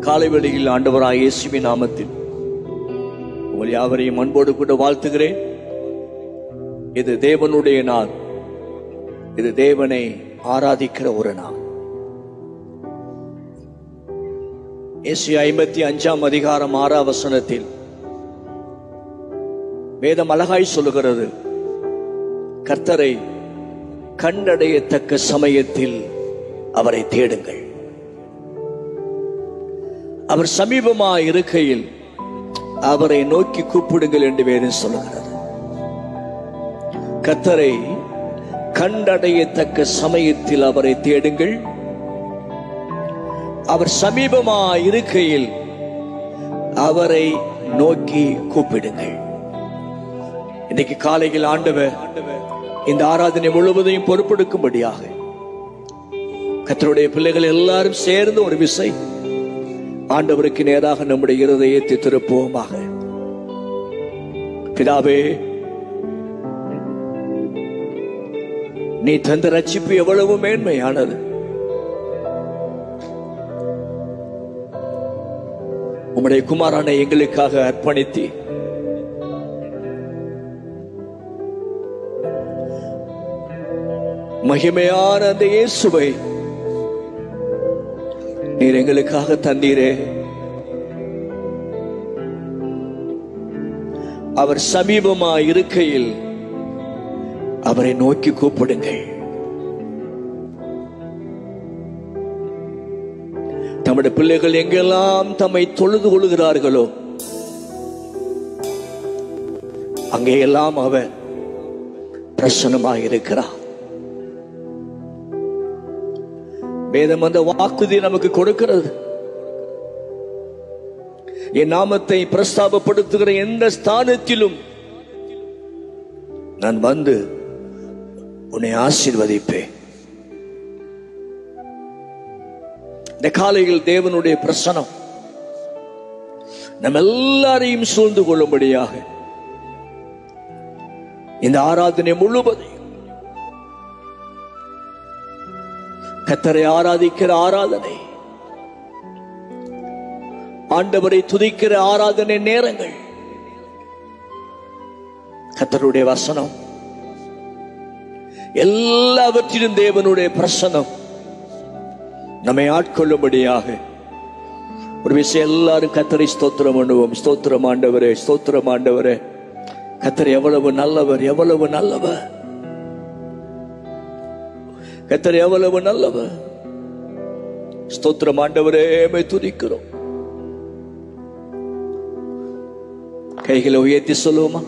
காலை வேளையில் ஆண்டவராய் இயேசுவின் நாமத்தில் உங்கள் யாவரையும் அன்போடு கூட வாழ்த்துகிறேன் இது தேவனுடைய நாள் இது தேவனை ஆராதிக்கிற ஒரு நாள் ஏசி ஐம்பத்தி அஞ்சாம் அதிகாரம் ஆறாம் வசனத்தில் வேதம் அழகாய் சொல்லுகிறது கர்த்தரை கண்டடையத்தக்க சமயத்தில் அவரை தேடுங்கள் அவர் சமீபமாய் இருக்கையில் அவரை நோக்கி கூப்பிடுங்கள் என்று வேதம் சொல்லுகிறது கர்த்தரை கண்டடையத்தக்க சமயத்தில் அவரை தேடுங்கள் அவர் சமீபமாய் இருக்கையில் அவரை நோக்கி கூப்பிடுங்கள் இன்னைக்கு காலையில் ஆண்டவர் இந்த ஆராதனை முழுவதையும் பொறுப்பெடுக்கும்படியாக கத்தருடைய பிள்ளைகள் எல்லாரும் சேர்ந்து ஒரு விசை ஆண்டவருக்கு நேராக நம்முடைய இருதயத்தை திருப்புவோமாக பிதாவே நீ தந்த ரட்சிப்பு எவ்வளவு மேன்மையானது உம்முடைய குமாரானை எங்களுக்காக அர்ப்பணித்தி மகிமையான அந்த இயேசுவை நீர் எங்களுக்காக தந்தீரே அவர் சமீபமா இருக்கையில் அவரை நோக்கி கூப்பிடுங்கள் தம்முடைய பிள்ளைகள் எங்கெல்லாம் தம்மை தொழுது கொள்கிறார்களோ அங்கேயெல்லாம் அவர் பிரசனமாக இருக்கிறார் வேதம் அந்த வாக்குதி நமக்கு கொடுக்கிறது என் நாமத்தை பிரஸ்தாபப்படுத்துகிற எந்த ஸ்தானத்திலும் நான் வந்து உன்னை ஆசீர்வதிப்பேன் இந்த காலையில் தேவனுடைய பிரசனம் நம்ம எல்லாரையும் சூழ்ந்து கொள்ளும்படியாக இந்த ஆராதனை முழுவதையும் கத்தரை ஆராதிக்கிற ஆராதனை ஆண்டவரை துதிக்கிற ஆராதனை நேரங்கள் கத்தருடைய வசனம் எல்லாவற்றிலும் தேவனுடைய பிரசனம் நம்மை ஆட்கொள்ளும்படியாக ஒரு விஷயம் எல்லாரும் கத்தரை ஸ்தோத்திரம் பண்ணுவோம் ஸ்தோத்திரம் ஆண்டவரே ஸ்தோத்திரம் ஆண்டவரே கத்தர் எவ்வளவு நல்லவர் எவ்வளவு நல்லவர் கத்தர் எவ்வளவு நல்லவர் ஸ்தோத்திரம் ஆண்டவரே மை துதிக்கிறோம் கைகளை உயர்த்தி சொல்லுவோமா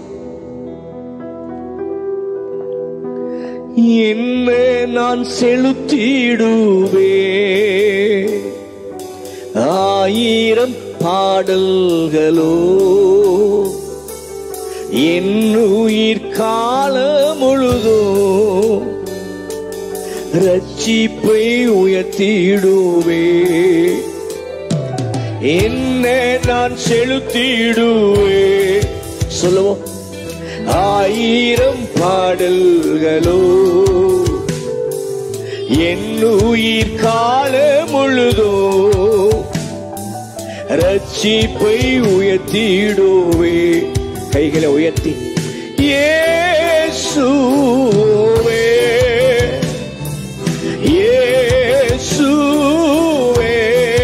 என்ன நான் செலுத்திடுவே ஆயிரம் பாடல்களோ என் உயிர் கால முழுதோ ரட்சிப்பை உயர்த்திடுவே என்ன நான் செலுத்திடுவே சொல்லுவோம் ஆயிரம் பாடல்களோ என் உயிர் கால முழுதோ ரட்சிப்பை உயர்த்திடுவே கைகளை உயர்த்தி இயேசுவே இயேசுவே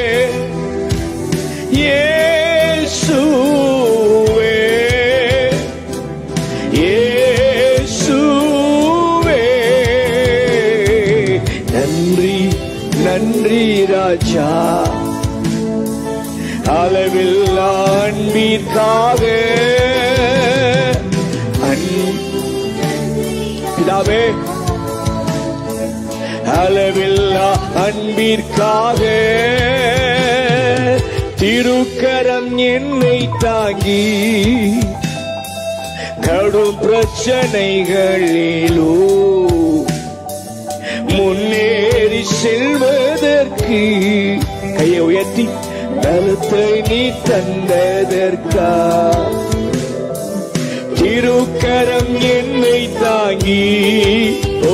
இயேசுவே இயேசுவே நன்றி நன்றி ராஜா அளவில் அன்பிற்காக அன்- பிதாவே அளவில்லா அன்பிற்காக திருக்கரம் என்னை தாங்கி கடும் பிரச்சனைகளிலோ முன்னேறி செல்வதற்கு கையை உயர்த்தி பலத்தை நீ தந்ததற்கா திருக்கரம் என்னை தாங்கி ஓ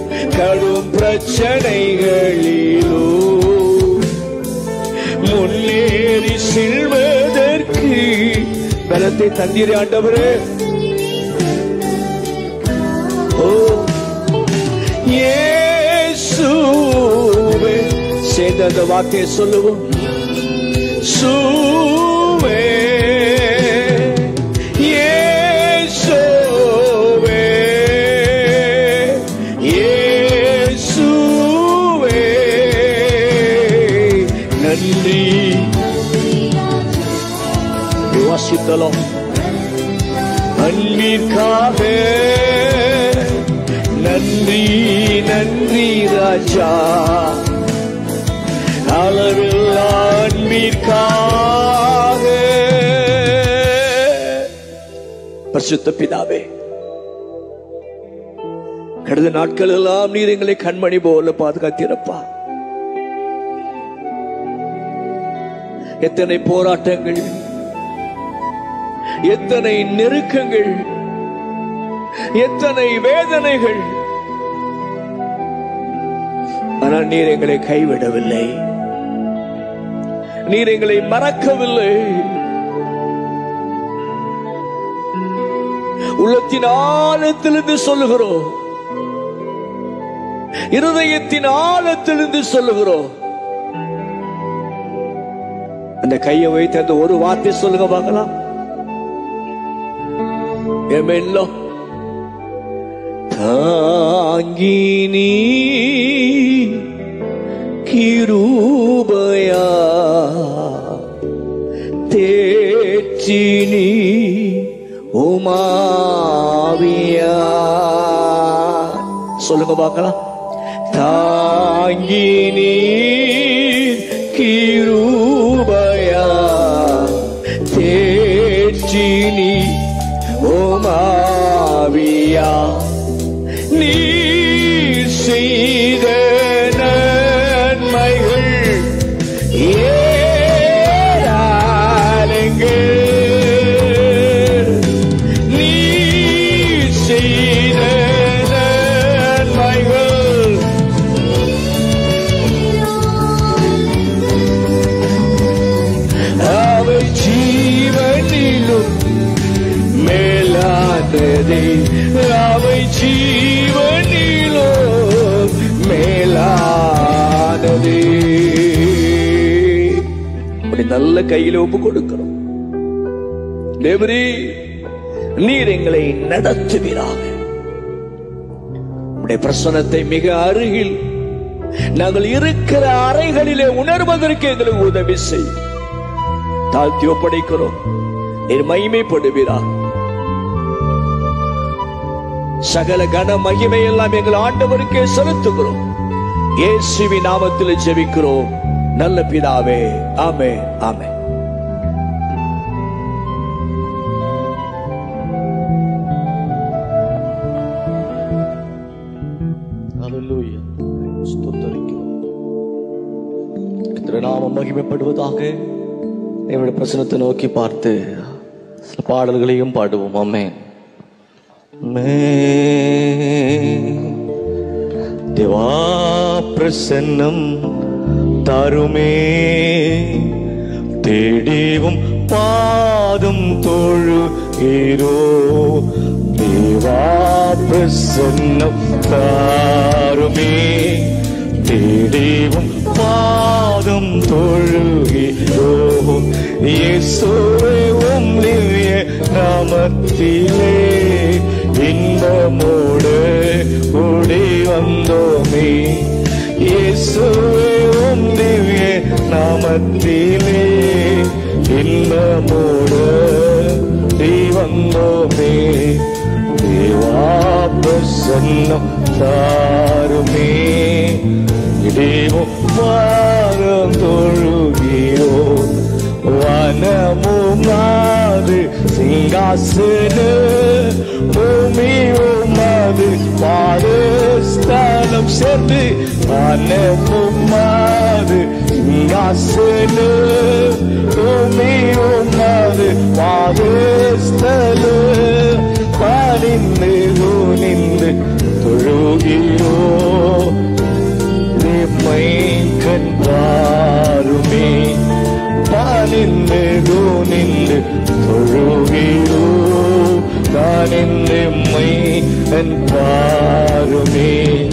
கடும் பிரச்சனைகளிலோ முன்னே பலத்தை தந்தீரே ஆண்டவரே ஓ இயேசுவே சேர்ந்து அந்த வார்த்தையை சொல்லுவோம் சுவே இயேசுவே இயேசுவே நன்றி வாசித்தலாம் அன்பிற்காக நன்றி நன்றி ராஜா அளவில்லா அன்பிற்காக பரிசுத்த பிதாவே கடந்த நாட்கள் எல்லாம் நீர் எங்களை கண்மணி போல பாதுகாத்திருப்பா எத்தனை போராட்டங்கள் எத்தனை நெருக்கங்கள் எத்தனை வேதனைகள் ஆனால் நீர் எங்களை கைவிடவில்லை நீர் எங்களை மறக்கவில்லை உள்ளத்தின் ஆழத்திலிருந்து சொல்லுகிறோம் இருதயத்தின் ஆழத்திலிருந்து சொல்லுகிறோம் அந்த கையை வைத்து அந்த ஒரு வார்த்தை சொல்லுங்க பார்க்கலாம் எமெல்லோ தாங்கினி கிருபயா தேற்றினி உமாவியா சொல்லுங்க பார்க்கலாம் தாங்கினி கிருபயா தேற்றினி ஓமாவியா நீ செய்த நன்மைகள் ஏராளங்கள். நீ செய்த நன்மைகள் அவை ஜீவனிலும் மேலானதே அவை ஜீவனிலோ மேலானதே அப்படி நல்ல கையில ஒப்பு கொடுக்கிறோம் தேவரே நீர் எங்களை நடத்துவீராக உடைய பிரசனத்தை மிக அருகில் நாங்கள் இருக்கிற அறைகளிலே உணர்வதற்கு எங்களுக்கு உதவி செய் தாழ்த்தி ஒப்படைக்கிறோம் நீர் மகிமைப்படுவீரா சகல கன மகிமை எல்லாம் எங்கள் ஆண்டவருக்கே செலுத்துகிறோம் இயேசுவி நாமத்தில் ஜெபிக்கிறோம் நல்ல பிதாவே ஆமே ஆமே Hallelujah. ஸ்தோத்தரிக்கிறோம். கர்த்தருடைய நாமம் மகிமைப்படுவதாக என்னுடைய பிரசனத்தை நோக்கி பார்த்து சில பாடல்களையும் பாடுவோம் அம்மே தேவா பிரசன்னம் தருமே தேடிவும் பாதம் தொழுகிறோ தேவா பிரசன்னம் தாருமே தேடிவும் பாதம் தொழுகிறோ இயேசுவே உம் திவ்ய நாமத்திலே இன்பமோடு கூடி வந்தோமே இயேசுவே உம் திவ்ய நாமத்திலே இன்பமோடு கூடி வந்தோமே தேவா பிரசன்னம் தாருமே இடிவும் வாரம் தொழுகிறோ வனமுமாது சிங்காசன பூமியுமாது பாதஸ்தானம் சேர்ந்து வனமுமாது சிங்காசன பூமியுமாது பாதஸ்தல பணிந்து குனிந்து தொழுகிறோ மை கண்டாருமே பணிந்து குனிந்து தொழுகிறோ தொழுகிறோம் நான் என்னை என் பாருமே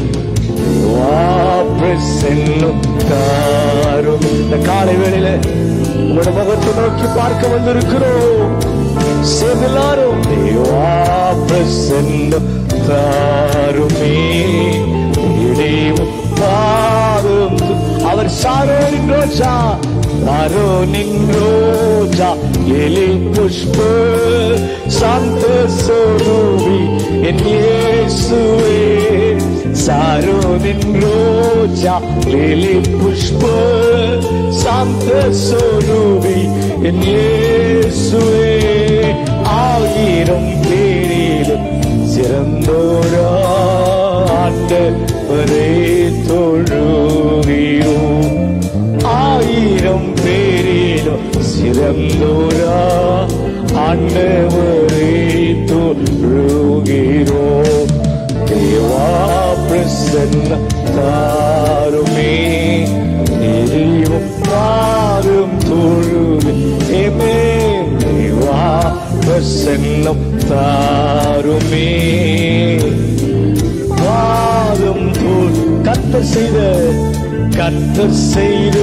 வாபென்னும் தாரும் இந்த காலை வேளையில உங்களோட முகத்தை நோக்கி பார்க்க வந்திருக்கிறோம் சேர்ந்து எல்லாரும் வாபென்னும் தாருமே இடையும் பாரும் அவர் சாரோ நின்றோச்சா சாரோ நின்றோச்சா எலி புஷ்ப சாந்த சொரூபி என் இயேசுவே சாரோ நின்றோச்சா லிலி புஷ்ப சாந்த சொரூபி என் இயேசுவே ஆயிரம் பேரிலும் சிறந்தோரா ஆண்டவரே தொழுகிறோம் ஆயிரம் பேரிலும் சிறந்தோரா ஆண்டவரே தொழுகிறோம் தேவா பிரசன்ன தாருமே எரியும் பாரும் தொழுது ஏமே தேவா பிரசன்னம் தாருமே பாதம் போல் கத்தர் செய்த கத்தர் செய்த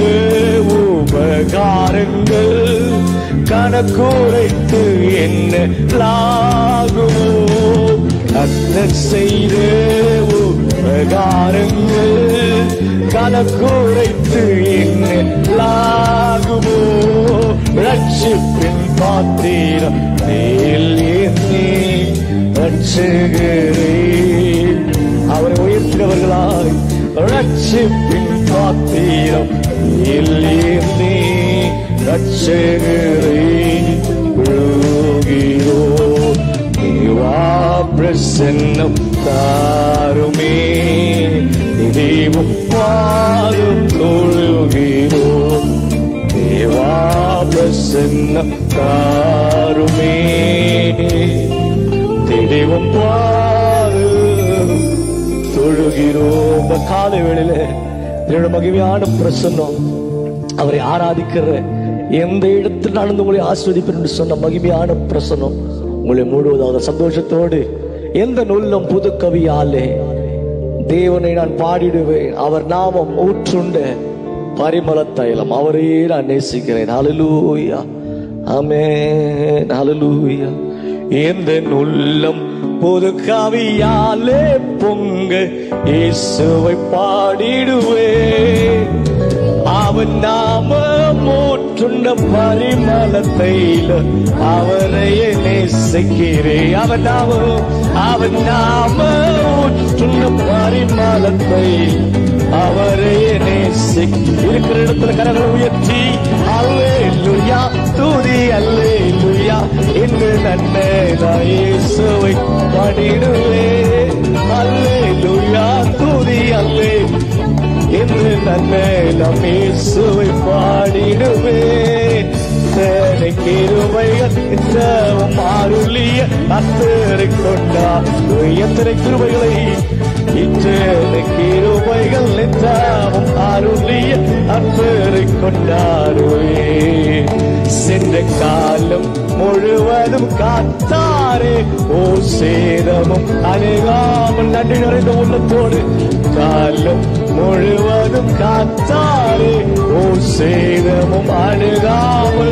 உபகாரங்கள் கணக்குரைத்து என்ன லாகுமோ கத்தர் செய்த உபகாரங்கள் கணக்குரைத்து என்ன லாகுமோ ரட்சிப்பின் பாத்திரம் மேல் ஏந்தி ரட்சகரே அவரை உயர்த்தினவர்களாய் ரட்சிப்பின் பாத்திரம் இல்லே ரட்சகரை உழுகிறோ தேவா பிரசன்னம் தாருமே தெய்வம் பாதம் தொழுகிறோ தேவா பிரசன்னம் தாருமே தெய்வம் பாரு தொழுகிறோம் இந்த காலை வேளையில என்னோட மகிமையான பிரசன்னம் அவரை ஆராதிக்கிற எந்த இடத்தில் நடந்து உங்களை ஆஸ்வதிப்பேன் என்று சொன்ன மகிமையான பிரசன்னம் உங்களை மூடுவதாக சந்தோஷத்தோடு எந்த நுல்லம் புது கவியாலே தேவனை நான் பாடிடுவேன் அவர் நாமம் ஊற்றுண்ட பரிமள தைலம் அவரையே நான் நேசிக்கிறேன் ஹalleluya ஆமென் ஹalleluya எந்த உள்ளம் பொது கவியாலே பொங்க இயேசுவை பாடிடுவே அவன் நாம மூற்றுண்ட பரிமளத்தையில அவரையே நேசிக்கிறே அவன் நாம அவன் நாம ஊற்றுண்ட பரிமளத்தை அவரையே நேசிக் இருக்கிற இடத்துல கரங்களை உயர்த்தி அல்லேலூயா துதி அல்லேலூயா என்று நன்மை நான் இயேசுவை பாடிடுவே அல்லேலூயா துதி அல்லே என்று நன்மை நாம் இயேசுவை பாடிடுவே எத்தனை கிருபைகள் இத்தவும் அருளிய அத்தனை கொண்டா எத்தனை கிருபைகளை இத்தனை கிருபைகள் இத்தவும் அருளிய அத்தனை கொண்டாடுவே சென்ற காலம் முழுவதும் காத்தாரே ஓ சேதமும் அணுகாமல் நன்றி நிறைந்த உள்ளத்தோடு காலம் முழுவதும் காத்தாரே ஓ சேதமும் அணுகாமல்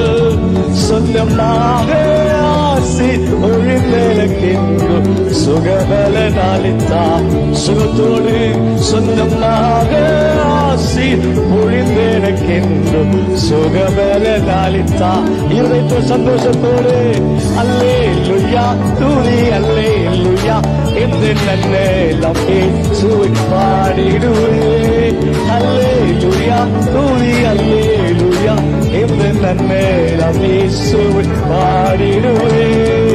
சொந்தமாக ஆசி ஒழிந்தெனக்கெங்கும் சுகபல நாளித்தா சுகத்தோடு சொந்தமாக ஆசி ஒழிந்தெனக்கெங்கும் சுகபல நாளித்தா இருதயத்தோ சந்தோஷத்தோடு அல்லே லுயா தூதி அல்லே லுயா என்று நன்னேலம் இயேசுவை பாடிடுவே அல்லே லுயா தூதி அல்லே லுயா என்று நன்னேலம் இயேசுவை பாடிடுவே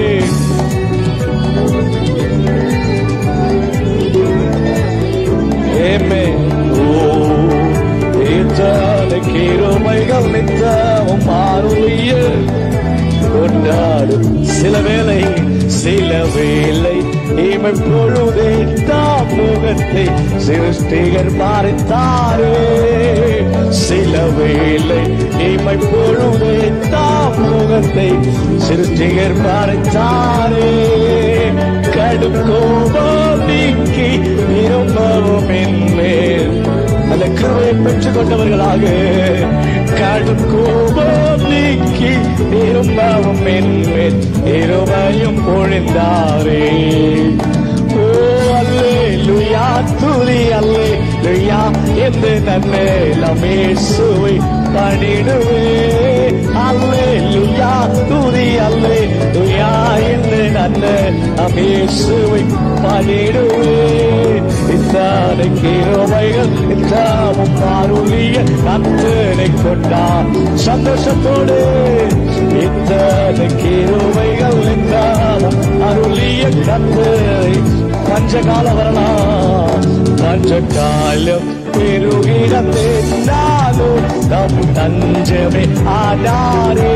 Amen. Oh, எத்தனை கிருமைகள் நித்தமும் மாறுளிய கொண்டாடும் சில வேளை சில வேளை இமை பொழுதே தாம் முகத்தை சிருஷ்டிகர் மாறித்தாரே சில வேளை இமை பொழுதே தாமுகத்தை சிறுச்சிகர் மறைத்தாரே கடும் கோபம் நீக்கி திரும்பவும் என்மேல் அந்த கிருவை பெற்றுக் கொண்டவர்களாக கடும் கோபம் நீக்கி திரும்பவும் என்மேல் இருமையும் பொழிந்தாரே ஓ அல்லேலூயா துதி அல்லேலூயா என்று நன்னேலம் இயேசுவை பணிடுவே அல்லேலூயா துதி அல்லேலூயா என்று நன்னேலம் இயேசுவை பணிடுவே இத்தான கிருபைகள் இத்தாமும் அருளிய கத்தனை கொண்டார் சந்தோஷத்தோடு இத்தான கிருபைகள் இத்தாமும் அருளிய கத்தனை பஞ்சகால வரலாம் பஞ்சகாலம் பெருகிடத்தேனாலும் நம் தஞ்சமே ஆதாரே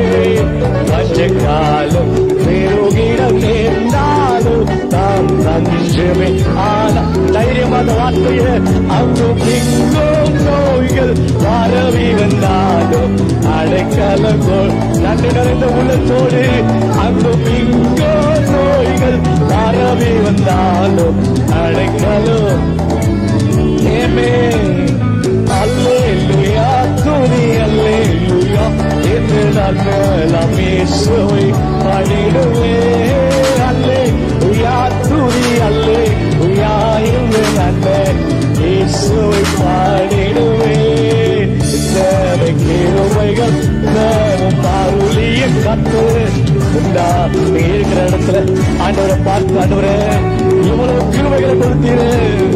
பஞ்சகாலம் பெருகிடத்தேனாலும் நாம் தஞ்சமே ஆனா தைரியமான வார்த்தையே அங்கும் இங்கும் நோய்கள் பரவி வந்தாலும் அடைக்கலங்கோள் நன்றி நிறைந்த உள்ளத்தோடு அங்கும் இங்கும் நோய்கள் பரவி வந்தாலும் அடைக்கலும் ஏமே அல்லேலூயா துதி அல்லேலூயா என்று நான் மேலாம் இயேசுவை பாடிடுவே அல்லேலூயா துதி அல்லேலூயா என்று நான் மேல் இயேசுவை பாடிடுவே தேவை கிருபைகள் தேவம் அருளிய கத்து உண்டா நீ இருக்கிற இடத்துல ஆண்டவரை பார்த்து ஆண்டவரே இவ்வளவு கிருபைகளை கொடுத்தீரு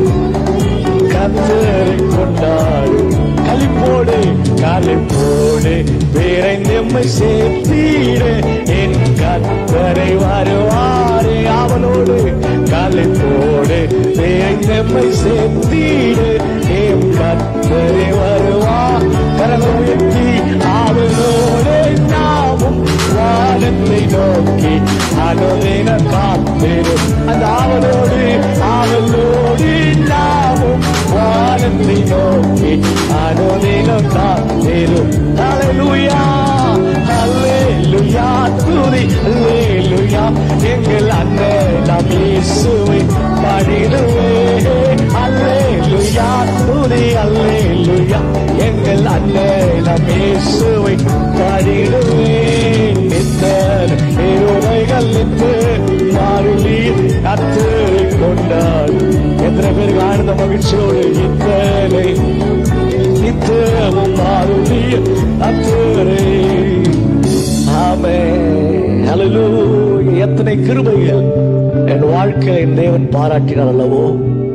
கத்தரை கொண்டாடு களிப்போடு களிப்போடு விரைந்தெம்மை சேர்த்தீரே என் கத்தரை வருவாரே அவனோடு களிப்போடு விரைந்தெம்மை சேர்த்தீரே என் கத்தரை வருவார் கரங்கள் உயர்த்தி அவனோடு நாமும் வானத்தை நோக்கி அனுதின காத்திரும் அந்த அவனோடு அவளோடு நாமும் வானத்தை நோக்கி அனுதினம் காத்திரும் ஹalleluya ஹalleluya துதி ஹalleluya எங்கள் அண்ணன் நாம் இயேசுவை பாடிடுவே ஹalleluya துதி ஹalleluya எங்கள் அண்ணன் நாம் இயேசுவை பாடிடுவே நித்தர் இருமைகள் நித்து மாறுலி கத்தரை கொண்டார் எத்தனை பேருக்கு ஆனந்த மகிழ்ச்சியோடு இத்தனை நித்தமும் மாறுலி கத்தரை ஆமே ஹalleluya எத்தனை கிருபைகள் என் வாழ்க்கை என் தேவன் பாராட்டினார் அல்லவோ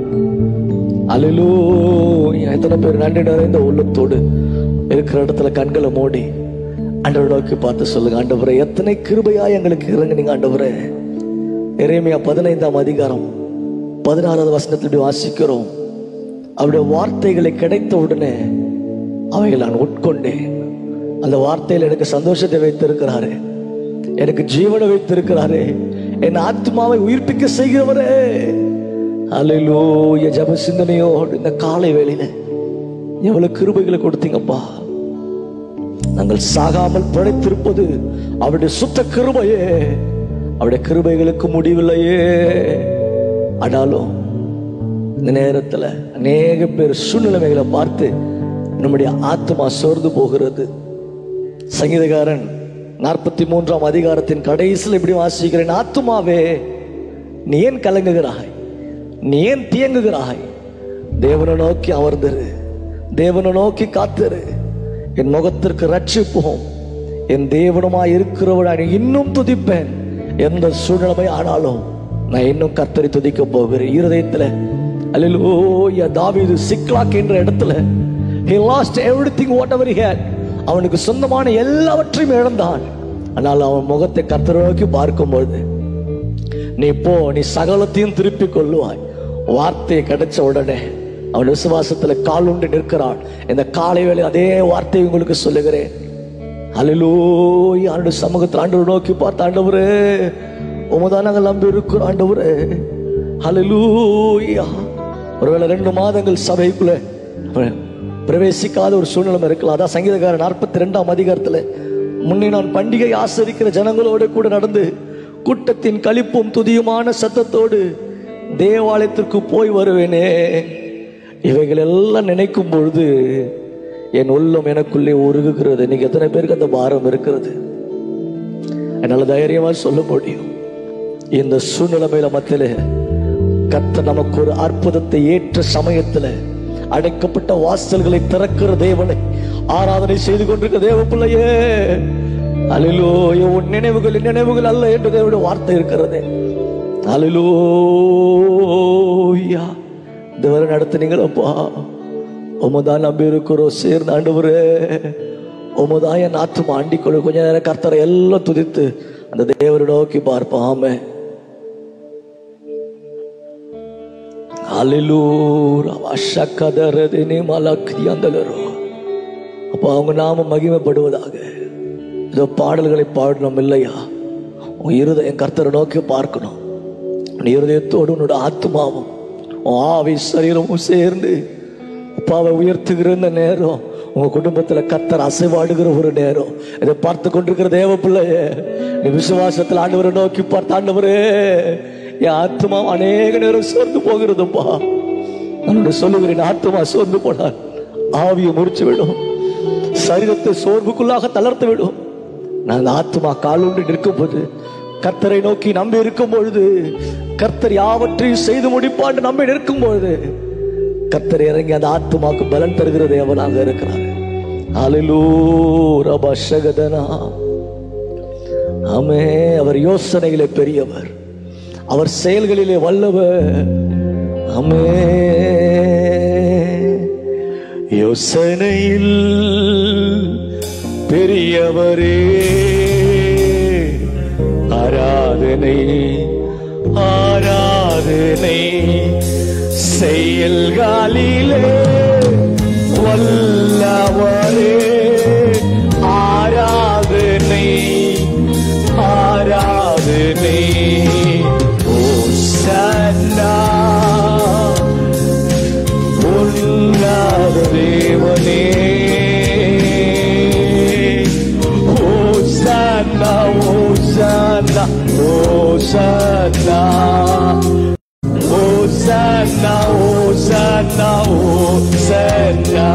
அல்லேலூயா எத்தனை பேர் நன்றி நிறைந்த உள்ளத்தோடு இருக்கிற இடத்துல கண்களை மூடி ஆண்டவரை நோக்கி பார்த்து சொல்லுங்க ஆண்டவரே எத்தனை கிருபையா எங்களுக்கு இறங்குனீங்க ஆண்டவரே எரேமியா பதினைந்தாம் அதிகாரம் பதினாறாவது வசனத்தில் இப்படி வாசிக்கிறோம் அவருடைய வார்த்தைகளை கிடைத்த உடனே அவைகள் நான் உட்கொண்டேன் அந்த வார்த்தையில் எனக்கு சந்தோஷத்தை வைத்திருக்கிறாரு எனக்கு ஜீவனை வைத்திருக்கிறாரே என் ஆத்மாவை உயிர்ப்பிக்க செய்கிறவரே அலையிலூய ஜப சிந்தனையோடு இந்த காலை வேளையில எவ்வளவு கிருபைகளை கொடுத்தீங்கப்பா நாங்கள் சாகாமல் பிழைத்திருப்பது அவருடைய சுத்த கிருபையே அவருடைய கிருபைகளுக்கு முடிவில்லையே ஆனாலும் இந்த நேரத்துல அநேக பேர் சூழ்நிலைமைகளை பார்த்து நம்முடைய ஆத்மா சோர்ந்து போகிறது சங்கீதக்காரன் நாற்பத்தி மூன்றாம் அதிகாரத்தின் கடைசியில் இப்படி வாசிக்கிறேன் ஆத்துமாவே நீ ஏன் கலங்குகிறாய் நீ ஏன் தியங்குகிறாய் தேவனை நோக்கி அமர்ந்திரு தேவனை நோக்கி காத்திரு என் முகத்திற்கு ரட்சிப்போம் என் தேவனுமாய் இருக்கிறவள் இன்னும் துதிப்பேன் எந்த சூழ்நிலைமை ஆனாலும் நான் இன்னும் கர்த்தரை துதிக்க போகிறேன் இருதயத்துல அல்லேலூயா தாவீது சிக்லாக் என்ற இடத்துல he lost everything whatever he had அவனுக்கு சொந்தமான எல்லாவற்றையும் இழந்தான் ஆனால் அவன் முகத்தை கர்த்தரை நோக்கி பார்க்கும்போது நீ போ நீ சகலத்தையும் திருப்பிக் கொள்ளுவாய் வார்த்தை கிடைச்ச உடனே அவன் விசுவாசத்துல கால் உண்டு நிற்கிறான் இந்த காலை வேளை அதே வார்த்தையை உங்களுக்கு சொல்லுகிறேன் அலிலூய் ஆண்டு சமூகத்தில் ஆண்டவர் நோக்கி பார்த்த ஆண்டவரே உமதான் நாங்கள் நம்பி இருக்கிறோம் ஆண்டவரே ஹalleluya ஒருவேளை ரெண்டு மாதங்கள் சபைக்குள்ள பிரவேசிக்காத ஒரு சூழ்நிலை இருக்கலாம் அதான் சங்கீதக்காரன் நாற்பத்தி ரெண்டாம் அதிகாரத்துல முன்னே நான் பண்டிகை ஆசரிக்கிற ஜனங்களோடு கூட நடந்து கூட்டத்தின் களிப்பும் துதியுமான சத்தத்தோடு தேவாலயத்திற்கு போய் வருவேனே இவைகள் எல்லாம் நினைக்கும் பொழுது என் உள்ளம் எனக்குள்ளே உருகுகிறது இன்னைக்கு எத்தனை பேருக்கு அந்த பாரம் இருக்கிறது என்னால தைரியமா சொல்ல முடியும் இந்த சூழ்நிலைமையில மத்தியில கத்த நமக்கு ஒரு அற்புதத்தை ஏற்ற சமயத்துல அடைக்கப்பட்ட வாசல்களை திறக்கிற தேவனை ஆராதனை செய்து கொண்டிருக்கிற தேவ பிள்ளையே அலிலோ உன் நினைவுகள் என் நினைவுகள் அல்ல என்று தேவனுடைய வார்த்தை இருக்கிறது அலிலோயா தேவரை நடத்துனீங்களப்பா உமதான் நம்பி இருக்கிறோம் சேர்ந்து ஆண்டவரே உமதான் என் ஆத்துமா ஆண்டிக்கொள்ள கொஞ்ச நேரம் கர்த்தரை எல்லாம் துதித்து அந்த தேவரை நோக்கி பார்ப்பாமே அலிலூர் அவசக்கதரதினி மலக்கியந்தலரோ அப்போ அவங்க நாம மகிமைப்படுவதாக இதோ பாடல்களை பாடணும் இல்லையா உன் இருதயம் கர்த்தரை நோக்கி பார்க்கணும் உன் இருதயத்தோடு உன்னோட ஆத்மாவும் உன் ஆவி சரீரமும் சேர்ந்து அப்பாவை உயர்த்துகிற இந்த நேரம் உங்க குடும்பத்துல கத்தர் அசைவாடுகிற ஒரு நேரம் இதை பார்த்து கொண்டிருக்கிற தேவ பிள்ளைய நீ விசுவாசத்தில் ஆண்டவரை நோக்கி பார்த்து ஆண்டவரே என் ஆத்மா அநேக நேரம் சோர்ந்து போகிறதுப்பா நான் சொல்லுகிறேன் ஆத்மா சோர்ந்து போனார் ஆவியை முறிச்சு விடும் சரீரத்தை சோர்வுக்குள்ளாக தளர்த்து விடும் நான் அந்த ஆத்மா காலூன்றி நிற்கும் போது கர்த்தரை நோக்கி நம்பி இருக்கும் பொழுது கர்த்தர் யாவற்றையும் செய்து முடிப்பான்னு நம்பி நிற்கும் பொழுது கர்த்தர் இறங்கி அந்த ஆத்மாக்கு பலன் தருகிற தேவனாக இருக்கிறார் அலிலூர் அபஷகதனா ஆமே அவர் யோசனையிலே பெரியவர் அவர் செயல்களிலே வல்லவர் ஆமே யோசனையில் பெரியவரே ஆராதனை ஆராதனை செயல்களிலே வல்லவரே ஆராதனை ஆராதனை ஓசன்னா உன்னாத தேவனே ஓசன்னா ஓசன்னா ஓசன்னா ஓசன்னா ஓசன்னா ஓசன்னா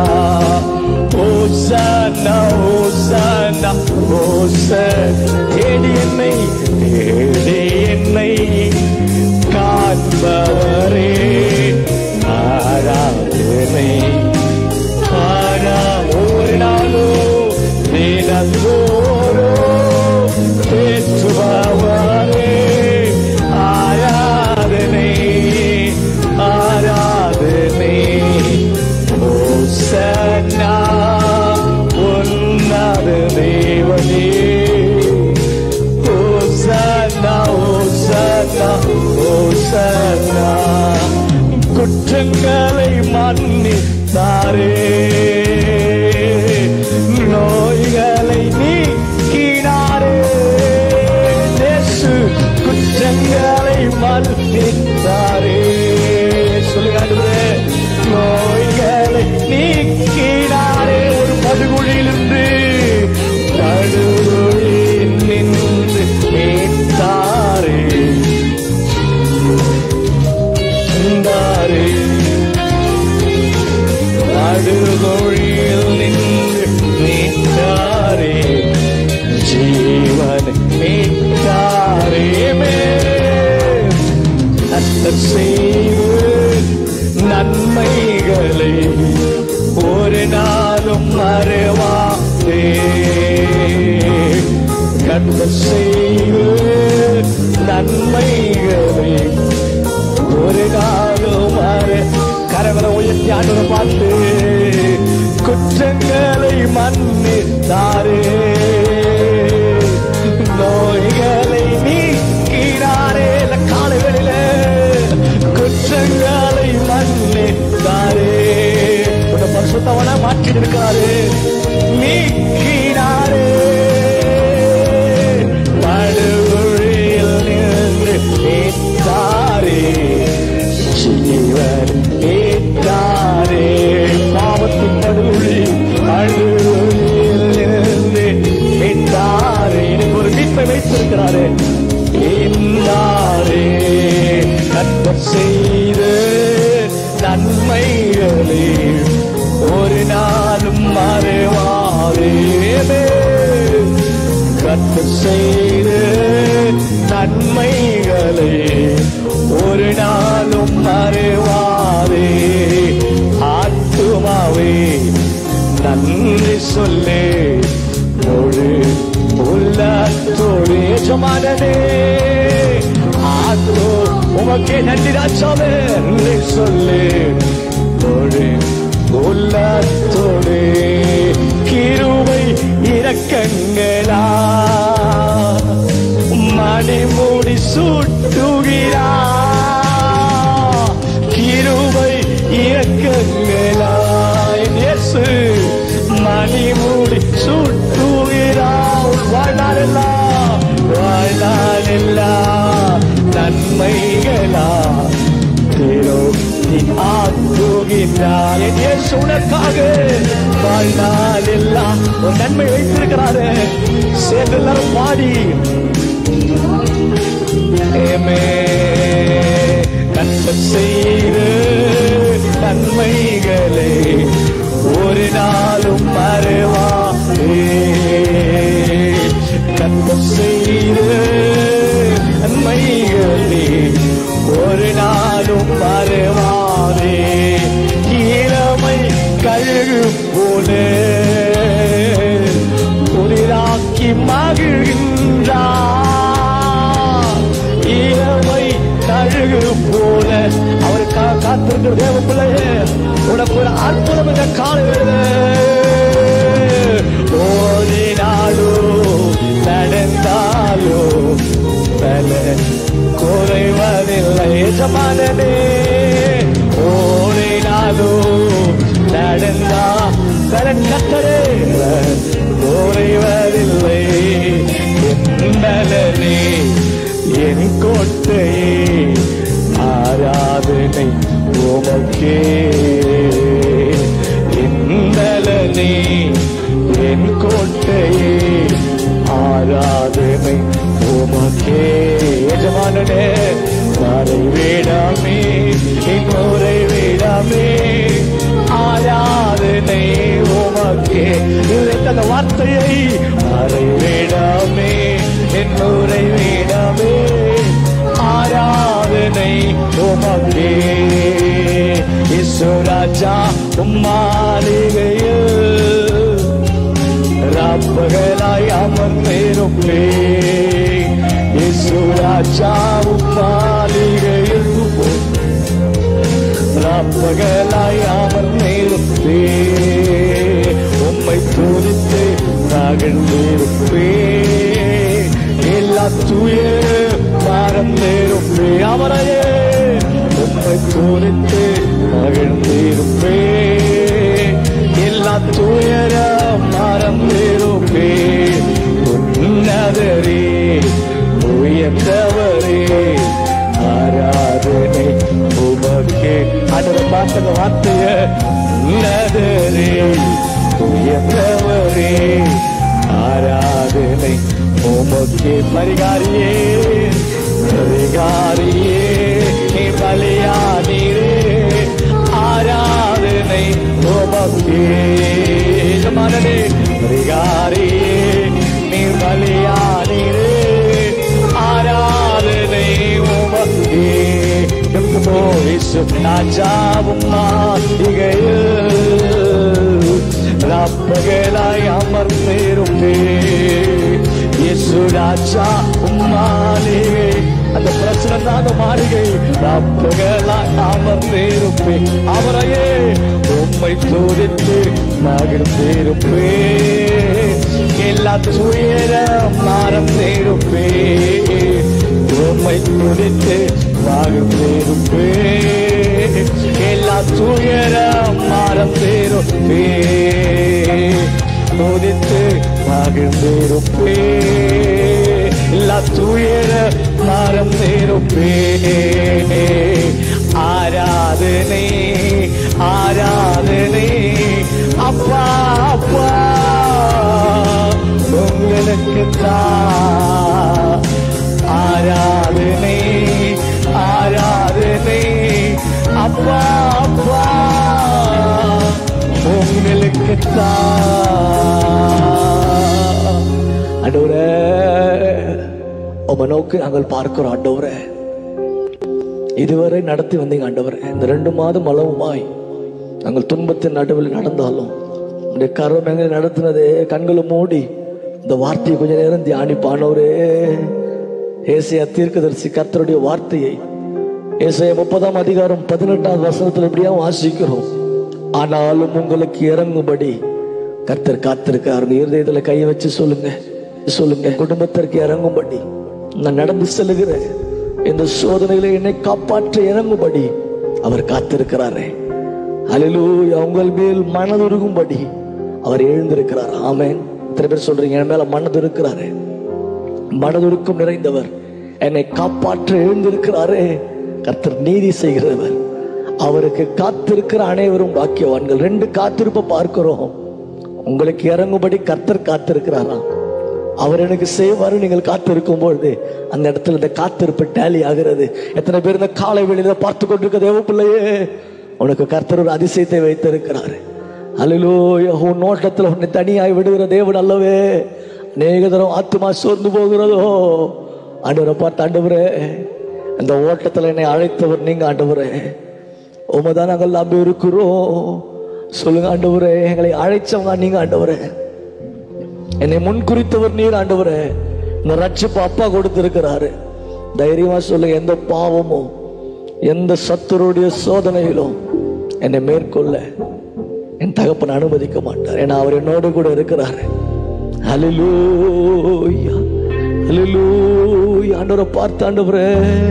ஓசன்னா ஓசன்னா ஓசன் தேடி என்னை தேடி என்னை காண்பவரே ஆராதனை ஆரா ஒரு நாளோ தினந்தோறோ பேசுபவரே ஆராதனை ஆராதனை ஓசன்னா உன்னத தேவனே ஓசன்னா ஓசன்னா ஓசன்னா குற்றங்களை மன்னித்தாரே நோய்களை நீக்கினாரே இயேசு குற்றங்களை மன்னித்தாரே சொல்லுங்க ஆண்டவரே. நோய்களை நீக்கினாரே ஒரு படுகொழியிலிருந்து படுகொழியில் நின்று மீட்டாரே இருந்தாரே நடுகொழியில் நின்று மீட்டாரே ஜீவன் மீட்டாரே நன்மை செய்து நன்மைகளை ஒரு நாளும் மறவாதே கண்ட செய்து நன்மைகளை ஒரு நாளும் அரு கரவரை உயர்த்தி ஆண்டவரை பார்த்து குற்றங்களை மன்னித்தாரே நோய்களை நீக்கினாரே இல்ல காலைகளில குற்றங்களை மன்னித்தாரே உன்னை பரிசுத்தவனா மாற்றி இருக்கிறாரு நீக்கினாரே படுகொழியில் நின்று மீட்டாரே ஜீவன் மீட்டாரே பாவத்தின் நடுவில் எஜமானனே ஆத்ரோ உமக்கே நன்றி ராஜாவே நன்றி சொல்லு தோழே உள்ளத்தோடு கிருவை இரக்கங்களா மணிமூடி சூட்டுகிறா கிருவை இரக்கங்களா என் இயேசு மணிமூடி சூட்டுகிறா உன் வாழ்நாளெல்லாம் வாழ்நாளெல்லாம் நன்மைகளா திருப்தி ஆக்குகின்றார் என் இயேசு உனக்காக வாழ்நாள் எல்லாம் ஒரு நன்மை வைத்திருக்கிறாரு சேர்ந்து எல்லாரும் பாடி ஏமே கத்த செய்து நன்மைகளை ஒரு நாளும் மறவாதே கத்த செய்து நன்மைகளை ஒரு நாளும் மறவாதே இளமை கழுகு போல புதிராக்கி மகிழ்கின்றார் இளமை கழுகு போல அவருக்காக காத்திருக்கிற தேவ பிள்ளையே உனக்கு ஒரு அற்புதம் இந்த காலையில் ஓடினாலோ நடந்தாலோ பல குறைவதில்லை எஜமானனே ஓடினாலோ நடந்தா பலன் கத்தரே குறைவதில்லை என்பலனே என் கோட்டையே ஆராதனை உமக்கே என்பலனே என் கோட்டையே ஆராதனை உமக்கே எஜமானனே மாறை விடாமே இன்னொரை விடாமே ஆராதனை உமக்கே இன்றைக்கு அந்த வார்த்தையை மாறை விடாமே என்னுரை விடாமே ஆராதனை உமக்கே இசுராஜா உம்மாளிகையில் ராப்பகலாய் அமர்ந்திருப்பே இசுராஜா உம்மாளிகையில் ராப்பகலாய் அமர்ந்திருப்பே உம்மை துதித்து மகிழ்ந்திருப்பே எல்லா தூய மறந்திருப்பே அவரையே உம்மை துதித்து மகிழ்ந்திருப்பே எல்லா துயர மறந்திருப்பே உன்னதரே உயர்ந்தவரே ஆராதனை உமக்கே ஆண்டவர் பார்த்த அந்த வார்த்தைய உன்னதரே உயர்ந்தவரே ஆராதனை உமக்கே பரிகாரியே பரிகாரியே நீ பலியானீரே ஆராதனை உமக்கே மனதே பரிகாரியே நீ பலியானீரே ஆராதனை உமக்கே ராஜாவும் மாளிகையில் ராப்பகலாய் அமர்ந்திருப்பே இயேசு ராஜா உம்மாளிகை அந்த பிரச்சனை தான் மாளிகை ராப்பகலாய் அமர்ந்திருப்பே அவரையே உம்மை தூதித்து மகிழ்ந்திருப்பே எல்லா துயர மறந்திருப்பே உம்மை துதித்து மகிழ்ந்திருப்பே எல்லா துயர மறந்திருப்பே துதித்து மகிழ்ந்திருப்பே எல்லா துயர மறந்திருப்பே ஆராதனை ஆராதனை அப்பா அப்பா உங்களுக்கு தான் ஆராதனை ஆராதனை அப்பா அப்பா உங்களுக்கு தான் அண்டவரே உம நோக்கி நாங்கள் பார்க்கிறோம் ஆண்டவரே இதுவரை நடத்தி வந்தீங்க ஆண்டவரே இந்த ரெண்டு மாதம் அளவுமாய் நாங்கள் துன்பத்தின் நடுவில் நடந்தாலும் உடைய கரம் எங்களை நடத்தினதே கண்களை மூடி இந்த வார்த்தையை கொஞ்ச நேரம் தியானிப்பானவரே ஏசையா தீர்க்கதரிசி கர்த்தருடைய வார்த்தையை ஏசாயா முப்பதாம் அதிகாரம் பதினெட்டாம் வசனத்தில் இப்படியா வாசிக்கிறோம் ஆனாலும் உங்களுக்கு இறங்கும்படி கர்த்தர் காத்திருக்கார் உங்க இருதயத்துல கையை வச்சு சொல்லுங்க சொல்லுங்க என் குடும்பத்திற்கு இறங்கும்படி நான் நடந்து செல்லுகிறேன் இந்த சோதனையில என்னை காப்பாற்ற இறங்கும்படி அவர் காத்திருக்கிறாரே அலிலூயா உங்கள் மேல் மனதுருகும்படி அவர் எழுந்திருக்கிறார் ஆமென் இத்தனை பேர் சொல்றீங்க என் மேல மனது இருக்கிறாரு மனதுருக்கம் நிறைந்தவர் என்னை காப்பாற்ற எழுந்திருக்கிறாரே கர்த்தர் நீதி செய்கிறவர் அவருக்கு காத்திருக்கிற அனைவரும் பாக்கியவான்கள் ரெண்டு காத்திருப்ப பார்க்கிறோம் உங்களுக்கு இறங்கும்படி கர்த்தர் காத்திருக்கிறாராம் அவர் எனக்கு செய்வாரு நீங்கள் காத்திருக்கும் பொழுது அந்த இடத்துல இந்த காத்திருப்பு டேலி ஆகிறது எத்தனை பேர் இந்த காலை வெளியில பார்த்து கொண்டிருக்க தேவ பிள்ளையே உனக்கு கர்த்தர் ஒரு அதிசயத்தை வைத்திருக்கிறாரு அலிலோய உன் நோட்டத்தில் உன்னை தனியாய் விடுகிற தேவன் அல்லவே அநேக தரம் ஆத்துமா சோர்ந்து போகிறதோ ஆண்டவரை பார்த்து ஆண்டவரே இந்த ஓட்டத்தில் என்னை அழைத்தவர் நீங்க ஆண்டவரே உமதான் நாங்கள் நம்பி இருக்கிறோம் சொல்லுங்க ஆண்டவரே எங்களை அழைச்சவங்க நீங்க ஆண்டவரே என்னை முன் குறித்தவர் நீர் ஆண்டவரே இந்த ரட்சிப்பு அப்பா கொடுத்திருக்கிறாரு தைரியமா சொல்லுங்க எந்த பாவமும் எந்த சத்துருடைய சோதனையிலும் என்னை மேற்கொள்ள என் தகப்பன் அனுமதிக்க மாட்டார் ஏன்னா அவர் என்னோடு கூட இருக்கிறாரு ஹalleluya ஹalleluya ஆண்டவரை பார்த்து ஆண்டவரே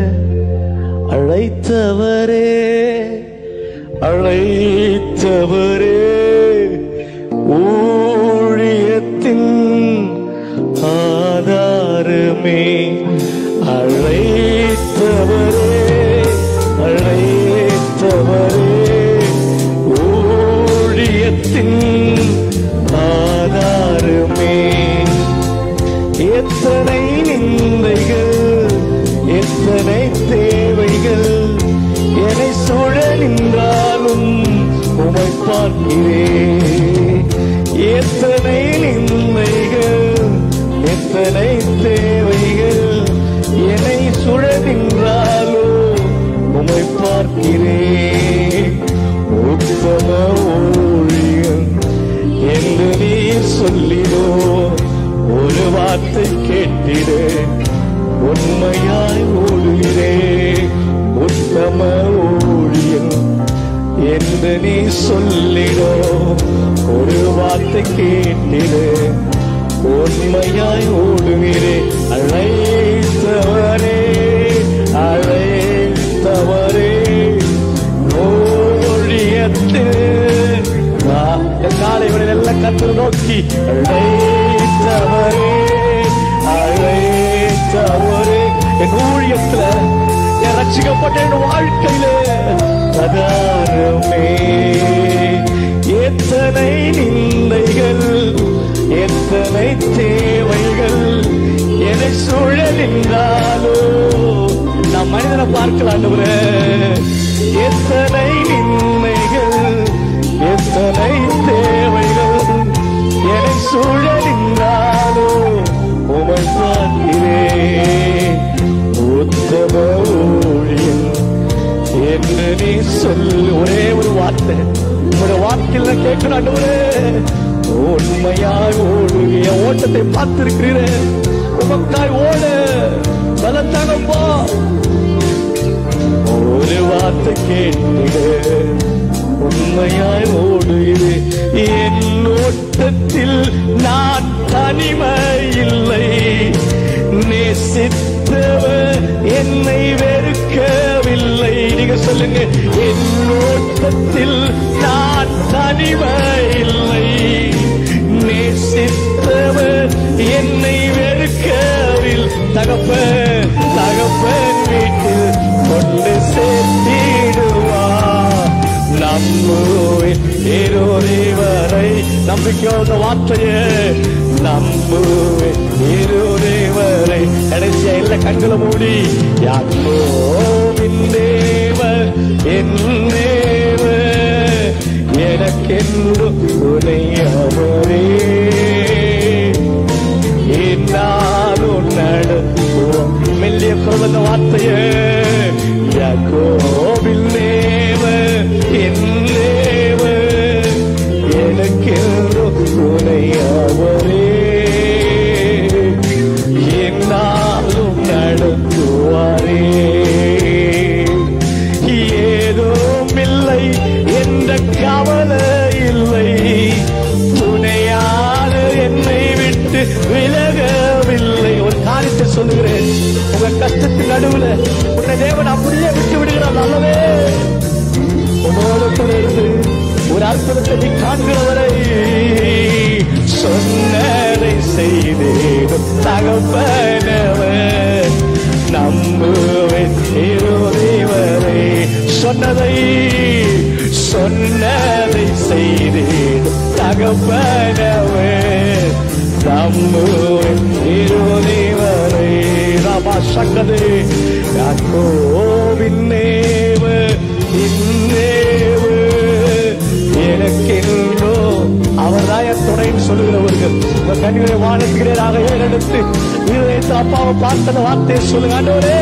அழைத்தவரே அழைத்தவரே ஊழியத்தின் ஆதாரமே அழைத்தவரே அழைத்தவரே ஊழியத்தின் ஆதாரமே எத்தனை நிந்தைகள் எத்தனை தேவைகள் என்னை சூழ நின்றாலும் உமை பார்க்கிறேன் எத்தனை நிந்தைகள் எத்தனை தேவைகள் என்னை சுழ நின்றாலும் உமை பார்க்கிறேன் உத்தம ஊழியம் என்று நீ சொல்லிடோ ஒரு வார்த்தை கேட்டிடு உண்மையாய் ஓடுகிறே உத்தம ஊழியம் என்று நீ சொல்லிடோ ஒரு வார்த்தை கேட்டிடு உண்மையாய் ஓடுகிறே அழைத்தவரே அழைத்தவரே ஊழியத்தில் நான் இந்த காலை வேளையில் எல்லாம் கத்தரை நோக்கி அழைத்தவரே அழைத்தவரே என் ஊழியத்துல என் ரட்சிக்கப்பட்ட என் வாழ்க்கையிலே சதாரமே எத்தனை நிந்தைகள் எத்தனை தேவைகள் என்னை சூழ நின்றாலோ நான் மனிதனை பார்க்கலாம் ஆண்டவரே. எத்தனை நிந்தைகள் எத்தனை தேவைகள் என்னை சூழ நின்றாலோ உமை பார்க்கிறேன் உத்தம ஊழியம் என்று நீ சொல்லு ஒரே ஒரு வார்த்தை உங்களோட வார்த்தையில கேட்கணும் ஆண்டவரே உண்மையாய் ஓடுகிய ஓட்டத்தை பார்த்திருக்கிறீரே உமக்காய் ஓட பலத்தாகப்பா ஒரு வார்த்தை கேட்டிடு உண்மையாய் ஓடுகிறது என் ஓட்டத்தில் நான் தனிமை இல்லை நேசித்தவர் என்னை வெறுக்கவில்லை நீங்க சொல்லுங்க என் ஓட்டத்தில் நான் தனிமை இல்லை நேசித்தவர் என்னை வெறுக்கவில் தகப்பன் தகப்பன் வீட்டில் கொண்டு சேர்த்திடுவார் நம்புவேன் வரை நம்பிக்கையோட வார்த்தையே நம்புவேன் வரை கடைசியா இல்ல கண்களை மூடி யாக்கோவின் தேவர் என் தேவர் எனக்கென்று துணையவரே என்னாலும் நடத்துவோம் மெல்லிய குரல் வார்த்தையே யாக்கோவில் தேவ என் தேவ எனக்கென்று துணையவரே என்னாலும் நட சொல்லுகிறேன் உங்க கஷ்டத்தின் நடுவுல உன்னை தேவன் அப்படியே விட்டு விடுகிறார் அல்லவே உன்னோடு கூட இருந்து ஒரு அற்புதத்தை நீ காண்கிறவரை சொன்னதை செய்தேன் தகப்பனவர் நம்புவேன் இருவரை சொன்னதை சொன்னதை செய்தேன் தகப்பனவர் நம்புவேன் இருவரை ராமா சக்கதே யாக்கோவின் நேவு இந்நேவு எனக்கென்றோ அவர் தாய துணைன்னு சொல்லுகிறவர்கள் உங்க கண்களை வானத்துகிறேனாக ஏறெடுத்து இருதயத்தில் அப்பாவை பார்த்த வார்த்தையை சொல்லுங்க ஆண்டவரே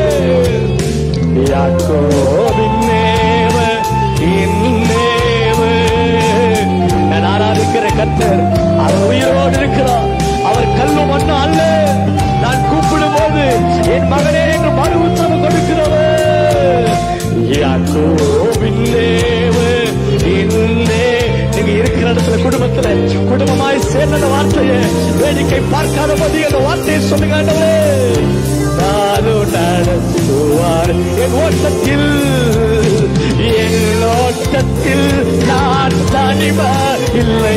யாக்கோவின் நேவு இந்நேவு நான் ஆராதிக்கிற கத்தர் அவர் உயிரோடு இருக்கிறார் அவர் கல்லு மண்ணு அல்ல நான் கூப்பிடும் போது என் மகனே என்று மறு உத்தரவு கொடுக்கிறவர் யாக்கோவின் தேவு இன்னே நீங்க இருக்கிற இடத்துல குடும்பத்துல குடும்பமாய் சேர்ந்த அந்த வார்த்தையை வேடிக்கை பார்க்காத போது அந்த வார்த்தையை சொல்லுங்க ஆண்டவரே நானும் நடத்துவார் என் ஓட்டத்தில் என் ஓட்டத்தில் நான் தனிமா இல்லை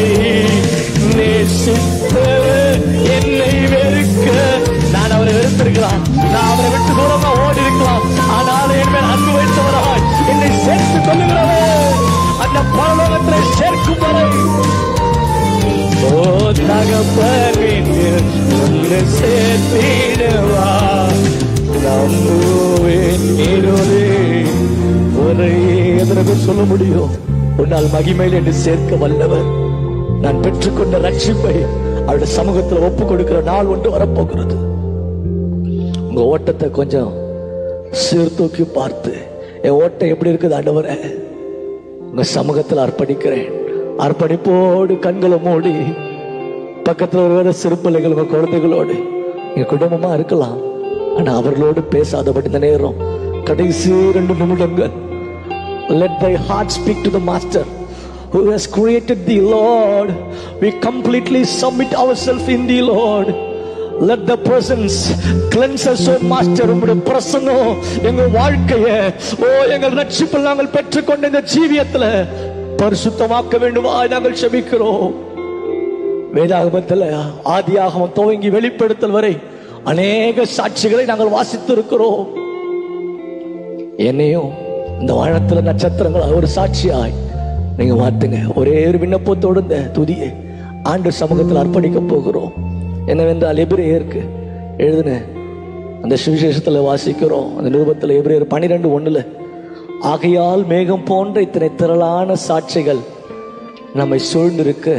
நேசித்தவர் என்னை வெறுக்க நான் அவரை வெறுத்திருக்கலாம் நான் அவரை விட்டு தூரமா ஓடி இருக்கலாம் ஆனால் என் மேல் அன்பு வைத்தவராய் என்னை சேர்த்து கொள்ளுகிறவர் அந்த பரலோகத்தை சேர்க்கும் வரை ஓ தகப்பன் ஒன்று சேர்த்திடுவா நம்புவேன் இருளே ஒரே எதற்கு சொல்ல முடியும் உன்னால் மகிமையில் என்று சேர்க்க வல்லவர் நான் பெற்றுக்கொண்ட ரட்சிப்பை அவருடைய சமூகத்தில் ஒப்பு கொடுக்கிற நாள் ஒன்று வரப்போகிறது உங்க ஓட்டத்தை கொஞ்சம் சீர்தூக்கி பார்த்து என் ஓட்டம் எப்படி இருக்குது ஆண்டவரே உங்க சமூகத்தில் அர்ப்பணிக்கிறேன் அர்ப்பணிப்போடு கண்களை மூடி பக்கத்துல ஒரு சிறு பிள்ளைகள் உங்க குழந்தைகளோடு எங்க குடும்பமா இருக்கலாம் ஆனா அவர்களோடு பேசாதபடி இந்த நேரம் கடைசி ரெண்டு நிமிடங்கள் let thy heart speak to the master who has created thee lord we completely submit ourselves in thee lord let the presence cleanse us oh master உம்முடைய பிரசன்னம் எங்க வாழ்க்கைய ஓ எங்கள் ரட்சிப்பில் நாங்கள் பெற்றுக்கொண்ட இந்த ஜீவியத்துல பரிசுத்தமாக்க வேண்டுமா நாங்கள் செபிக்கிறோம் வேதாகமத்தில் ஆதியாகமம் துவங்கி வெளிப்படுத்தல் வரை அநேக சாட்சிகளை நாங்கள் வாசித்து இருக்கிறோம் என்னையும் இந்த வானத்துல நட்சத்திரங்கள் ஒரு சாட்சியாய் நீங்க மாத்துங்க ஒரே ஒரு விண்ணப்பத்தோடு இந்த துதியை ஆண்டு சமூகத்தில் அர்ப்பணிக்க போகிறோம் என்னவென்றால் எபிரேயருக்கு எழுதின அந்த சுவிசேஷத்துல வாசிக்கிறோம் அந்த நிருபத்தில் எபிரேயர் பனிரெண்டு ஒண்ணுல ஆகையால் மேகம் போன்ற இத்தனை திரளான சாட்சிகள் நம்மை சூழ்ந்திருக்க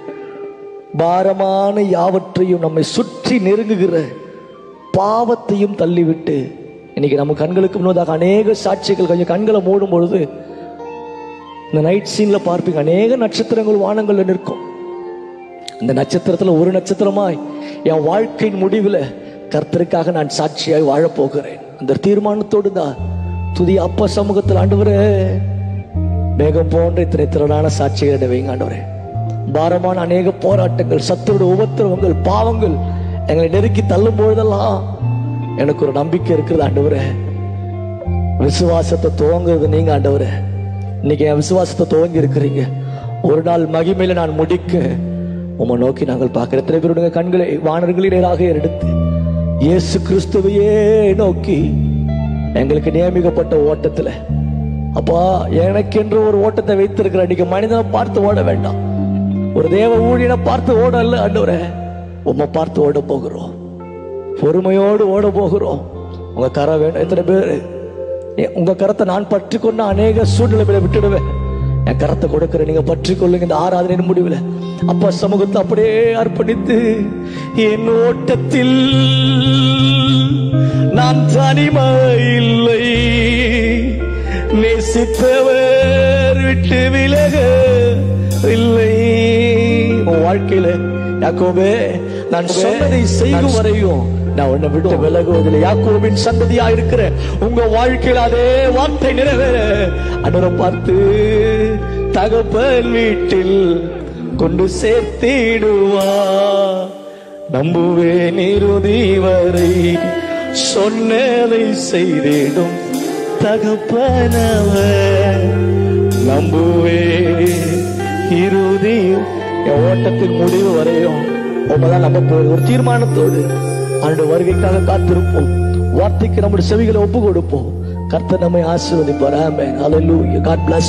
பாரமான யாவற்றையும் நம்மை சுற்றி நெருங்குகிற பாவத்தையும் தள்ளிவிட்டு இன்னைக்கு நம்ம கண்களுக்கு முன்னதாக அநேக சாட்சிகள் கொஞ்சம் கண்களை மூடும் பொழுது இந்த நைட் சீன்ல பார்ப்பீங்க அநேக நட்சத்திரங்கள் வானங்கள்ல நிற்கும் இந்த நட்சத்திரத்துல ஒரு நட்சத்திரமாய் என் வாழ்க்கையின் முடிவுல கர்த்தருக்காக நான் சாட்சியாய் வாழப் போகிறேன் அந்த தீர்மானத்தோடு தான் துதி அப்பா சமூகத்தில் ஆண்டவரே மேகம் போன்ற இத்தனை திரளான சாட்சிகளை வைங்க ஆண்டவரே பாரமான அநேக போராட்டங்கள் சத்துருடைய உபத்திரவங்கள் பாவங்கள் எங்களை நெருக்கி தள்ளும் பொழுதெல்லாம் எனக்கு ஒரு நம்பிக்கை இருக்கிறது ஆண்டவரே விசுவாசத்தை துவங்குறது நீங்க ஆண்டவரே இன்னைக்கு என் விசுவாசத்தை துவங்கி இருக்கிறீங்க ஒரு நாள் மகிமையில நான் முடிக்க உம்மை நோக்கி நாங்கள் பார்க்கிற எத்தனை பேருடைய கண்களை வானர்களின் நேராக எடுத்து இயேசு கிறிஸ்துவையே நோக்கி எங்களுக்கு நியமிக்கப்பட்ட ஓட்டத்துல அப்பா எனக்கென்று ஒரு ஓட்டத்தை வைத்திருக்கிற நீங்க மனிதனை பார்த்து ஓட வேண்டாம் ஒரு தேவ ஊழியனை பார்த்து ஓட அல்ல ஆண்டவரே உம்மை பார்த்து ஓட போகிறோம் பொறுமையோடு ஓட போகிறோம் உங்க கரை வேணும் எத்தனை பேர் உங்க கரத்தை நான் பற்றி கொண்ட அநேக சூழ்நிலைகளை விட்டுடுவேன் என் கரத்தை கொடுக்கிற நீங்க பற்றி கொள்ளுங்க இந்த ஆராதனை முடிவில் அப்பா சமூகத்தை அப்படியே அர்ப்பணித்து என் ஓட்டத்தில் நான் தனிமை இல்லை நேசித்தவர் விட்டு விலக இல்லை உன் வாழ்க்கையில யாக்கோபே நான் சொன்னதை செய்யும் வரையும் நான் உன்னை விட்டு விலகுவதில்லை யாக்கோபின் சந்ததியா இருக்கிற உங்க வாழ்க்கையில அதே வார்த்தை நிறைவேற அடரை பார்த்து தகப்பன் வீட்டில் கொண்டு சேர்த்திடுவா நம்புவேன் இறுதி வரை சொன்னதை செய்திடும் தகப்பனவர் நம்புவே இறுதி என் ஓட்டத்தின் முடிவு வரையும் உண்மைதான் நம்ப போகுது ஒரு தீர்மானத்தோடு அவனுடைய வருகைக்காக காத்திருப்போம் வார்த்தைக்கு நம்முடைய செவிகளை ஒப்பு கொடுப்போம் கர்த்தர் நம்மை ஆசீர்வதிப்பார் ஆமென் ஹalleluya god bless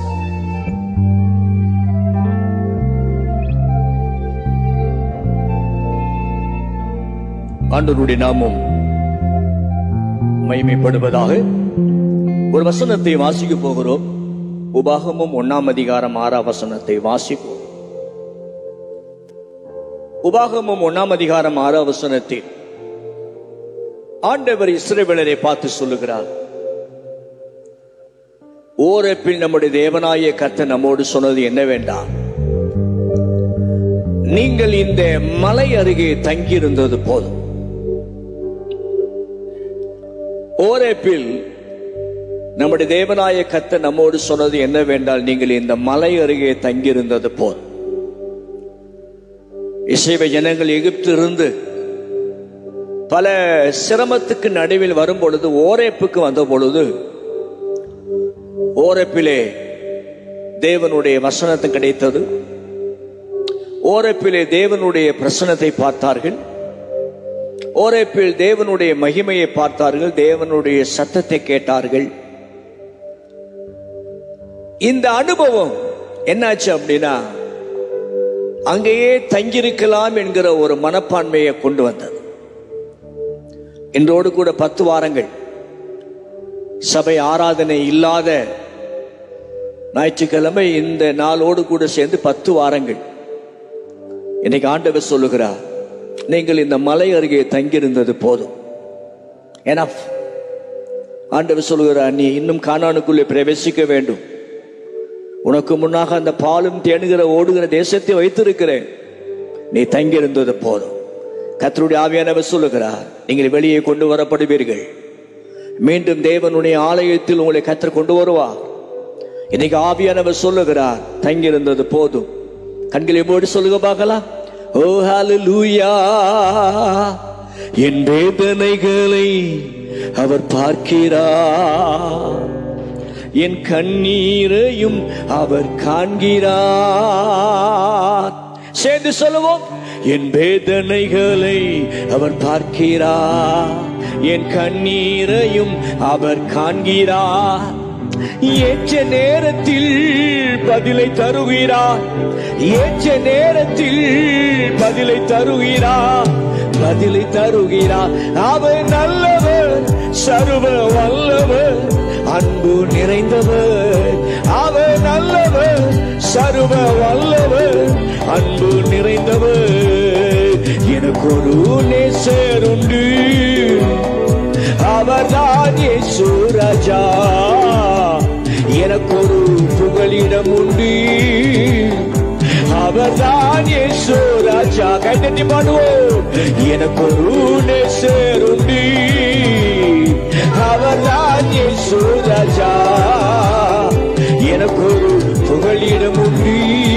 ஆண்டவருடைய நாமம் மகிமைப்படுவதாக ஒரு வசனத்தை வாசிக்க போகிறோம் உபாகமும் ஒன்னாம் அதிகாரம் ஆறாம் வசனத்தை வாசிப்போம் உபாகமும் ஒன்னாம் அதிகாரம் ஆறாம் வசனத்தில் ஆண்டவர் இஸ்ரவேலரை பார்த்து சொல்லுகிறார் ஓரப்பில் நம்முடைய தேவனாய கர்த்தர் நம்மோடு சொன்னது என்ன வேண்டாம் நீங்கள் இந்த மலை அருகே தங்கியிருந்தது போதும் ஓரேப்பில் நம்முடைய தேவனாய கத்த நம்மோடு சொன்னது என்ன வேண்டால் நீங்கள் இந்த மலை அருகே தங்கியிருந்தது போல் இசைவ ஜனங்கள் எகிப்திலிருந்து பல சிரமத்துக்கு நடுவில் வரும் பொழுது ஓரேப்புக்கு வந்த பொழுது ஓரப்பிலே தேவனுடைய வசனத்தை கிடைத்தது ஓரப்பிலே தேவனுடைய பிரசனத்தை பார்த்தார்கள் ஓரேப்பில் தேவனுடைய மகிமையை பார்த்தார்கள் தேவனுடைய சத்தத்தை கேட்டார்கள் இந்த அனுபவம் என்னாச்சு அப்படின்னா அங்கேயே தங்கியிருக்கலாம் என்கிற ஒரு மனப்பான்மையை கொண்டு வந்தது இன்றோடு கூட பத்து வாரங்கள் சபை ஆராதனை இல்லாத ஞாயிற்றுக்கிழமை இந்த நாளோடு கூட சேர்ந்து பத்து வாரங்கள் இன்னைக்கு ஆண்டவர் சொல்லுகிறார் நீங்கள் இந்த மலை அருகே தங்கியிருந்தது போதும் எனஃப் ஆண்டவர் சொல்லுகிறார் நீ இன்னும் கானானுக்குள்ளே பிரவேசிக்க வேண்டும் உனக்கு முன்னாக அந்த பாலும் தேனுகிற ஓடுகிற தேசத்தை வைத்திருக்கிறேன் நீ தங்கியிருந்தது போதும் கத்தருடைய ஆவியானவர் சொல்லுகிறார் நீங்கள் வெளியே கொண்டு வரப்படுவீர்கள் மீண்டும் தேவனுடைய ஆலயத்தில் உங்களை கத்தர் கொண்டு வருவார் இன்னைக்கு ஆவியானவர் சொல்லுகிறார் தங்கியிருந்தது போதும் கண்களை மூடி சொல்லுக பார்க்கலாம் ஓ ஹalleluya என் வேதனைகளை அவர் பார்க்கிறார் என் கண்ணீரையும் அவர் காண்கிறார் சேர்ந்து சொல்லுவோம் என் வேதனைகளை அவர் பார்க்கிறார் என் கண்ணீரையும் அவர் காண்கிறார் ஏற்ற நேரத்தில் பதிலை தருகிறார் ஏற்ற நேரத்தில் பதிலை தருகிறார் பதிலை தருகிறார் அவர் நல்லவர் சர்வ வல்லவர் அன்பு நிறைந்தவர் அவர் நல்லவர் சர்வ வல்லவர் அன்பு நிறைந்தவர் எனக்கு ஒரு நேசருண்டு அவர்தான் இயேசு ராஜா எனக்கு ஒரு புகலிடம் உண்டு அவர்தான் இயேசு ராஜா கைத்தட்டி பாடுவோம் எனக்கு ஒரு நேசர் உண்டு அவர்தான் இயேசு ராஜா எனக்கு ஒரு புகலிடம் உண்டு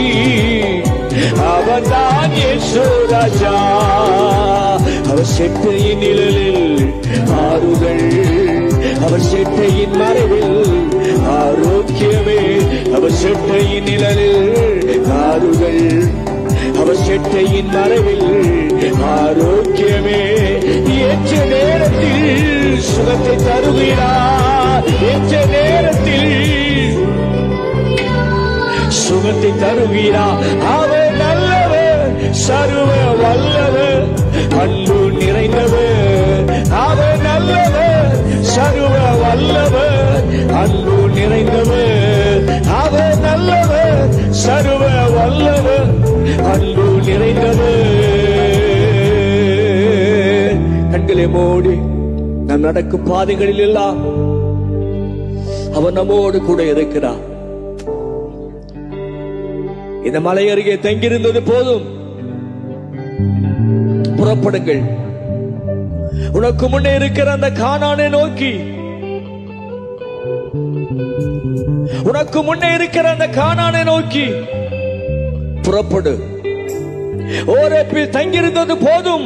அவர்தான் இயேசு ராஜா அவர் செட்டையின் நிழலில் ஆறுதல் அவர் செட்டையின் மறைவில் ஆரோக்கியமே அவர் செட்டையின் நிழலில் ஆறுதல் அவர் செட்டையின் மறைவில் ஆரோக்கியமே ஏற்ற நேரத்தில் சுகத்தை தருகிறார் ஏற்ற நேரத்தில் சுகத்தை தருகிறார் அவர் நல்லவர் சர்வ வல்லவர் அன்பு நிறைந்தவர் அவர் நல்லவர் சர்வ வல்லவர் அன்பு நிறைந்தவர் அவர் நல்லவர் சர்வ வல்லவர் அன்பு நிறைந்தவர் கண்களை மூடி நாம் நடக்கும் பாதைகளில் எல்லாம் அவர் நம்மோடு கூட இருக்கிறார் இந்த மலை அருகே தங்கியிருந்தது போதும் புறப்படுங்கள் உனக்கு முன்னே இருக்கிற அந்த கானானை நோக்கி உனக்கு முன்னே இருக்கிற அந்த கானானை நோக்கி புறப்படு ஓரப்பில் தங்கியிருந்தது போதும்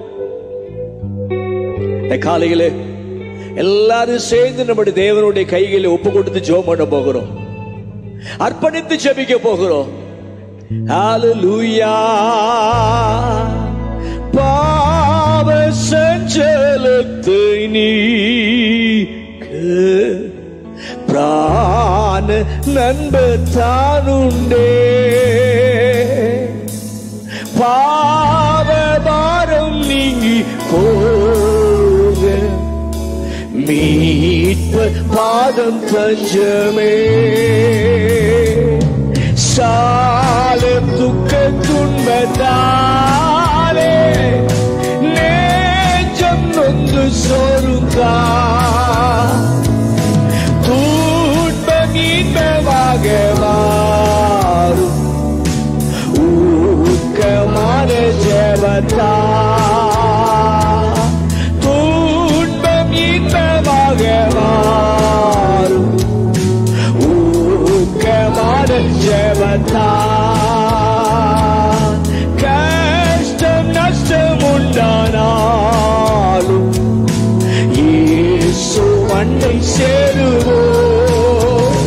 இந்த காலையில எல்லாரும் சேர்ந்து நம்முடைய தேவனுடைய கைகளில் ஒப்பு கொடுத்து ஜெபம் பண்ண போகிறோம் அர்ப்பணித்து ஜெபிக்க போகிறோம் ஹalleluya பாவ சஞ்சலத்தை நீக்க பிராண நண்பர் தானுண்டே பாவபாரம் நீங்கி போக மீட்ப பாதம் தஞ்சமே சால துக்க துன்பத்தாலே நேஞ்சம் நொந்து சொருங்கா துன்பம் இன்பமாக மாறும் ஊக்கமான ஜெபத்தா துன்பம் இன்பமாக மாறும் ஊக்கமான ஜெபத்தா கஷ்டம் நஷ்டம் உண்டானாலும் இயேசு அண்டை சேருவோம்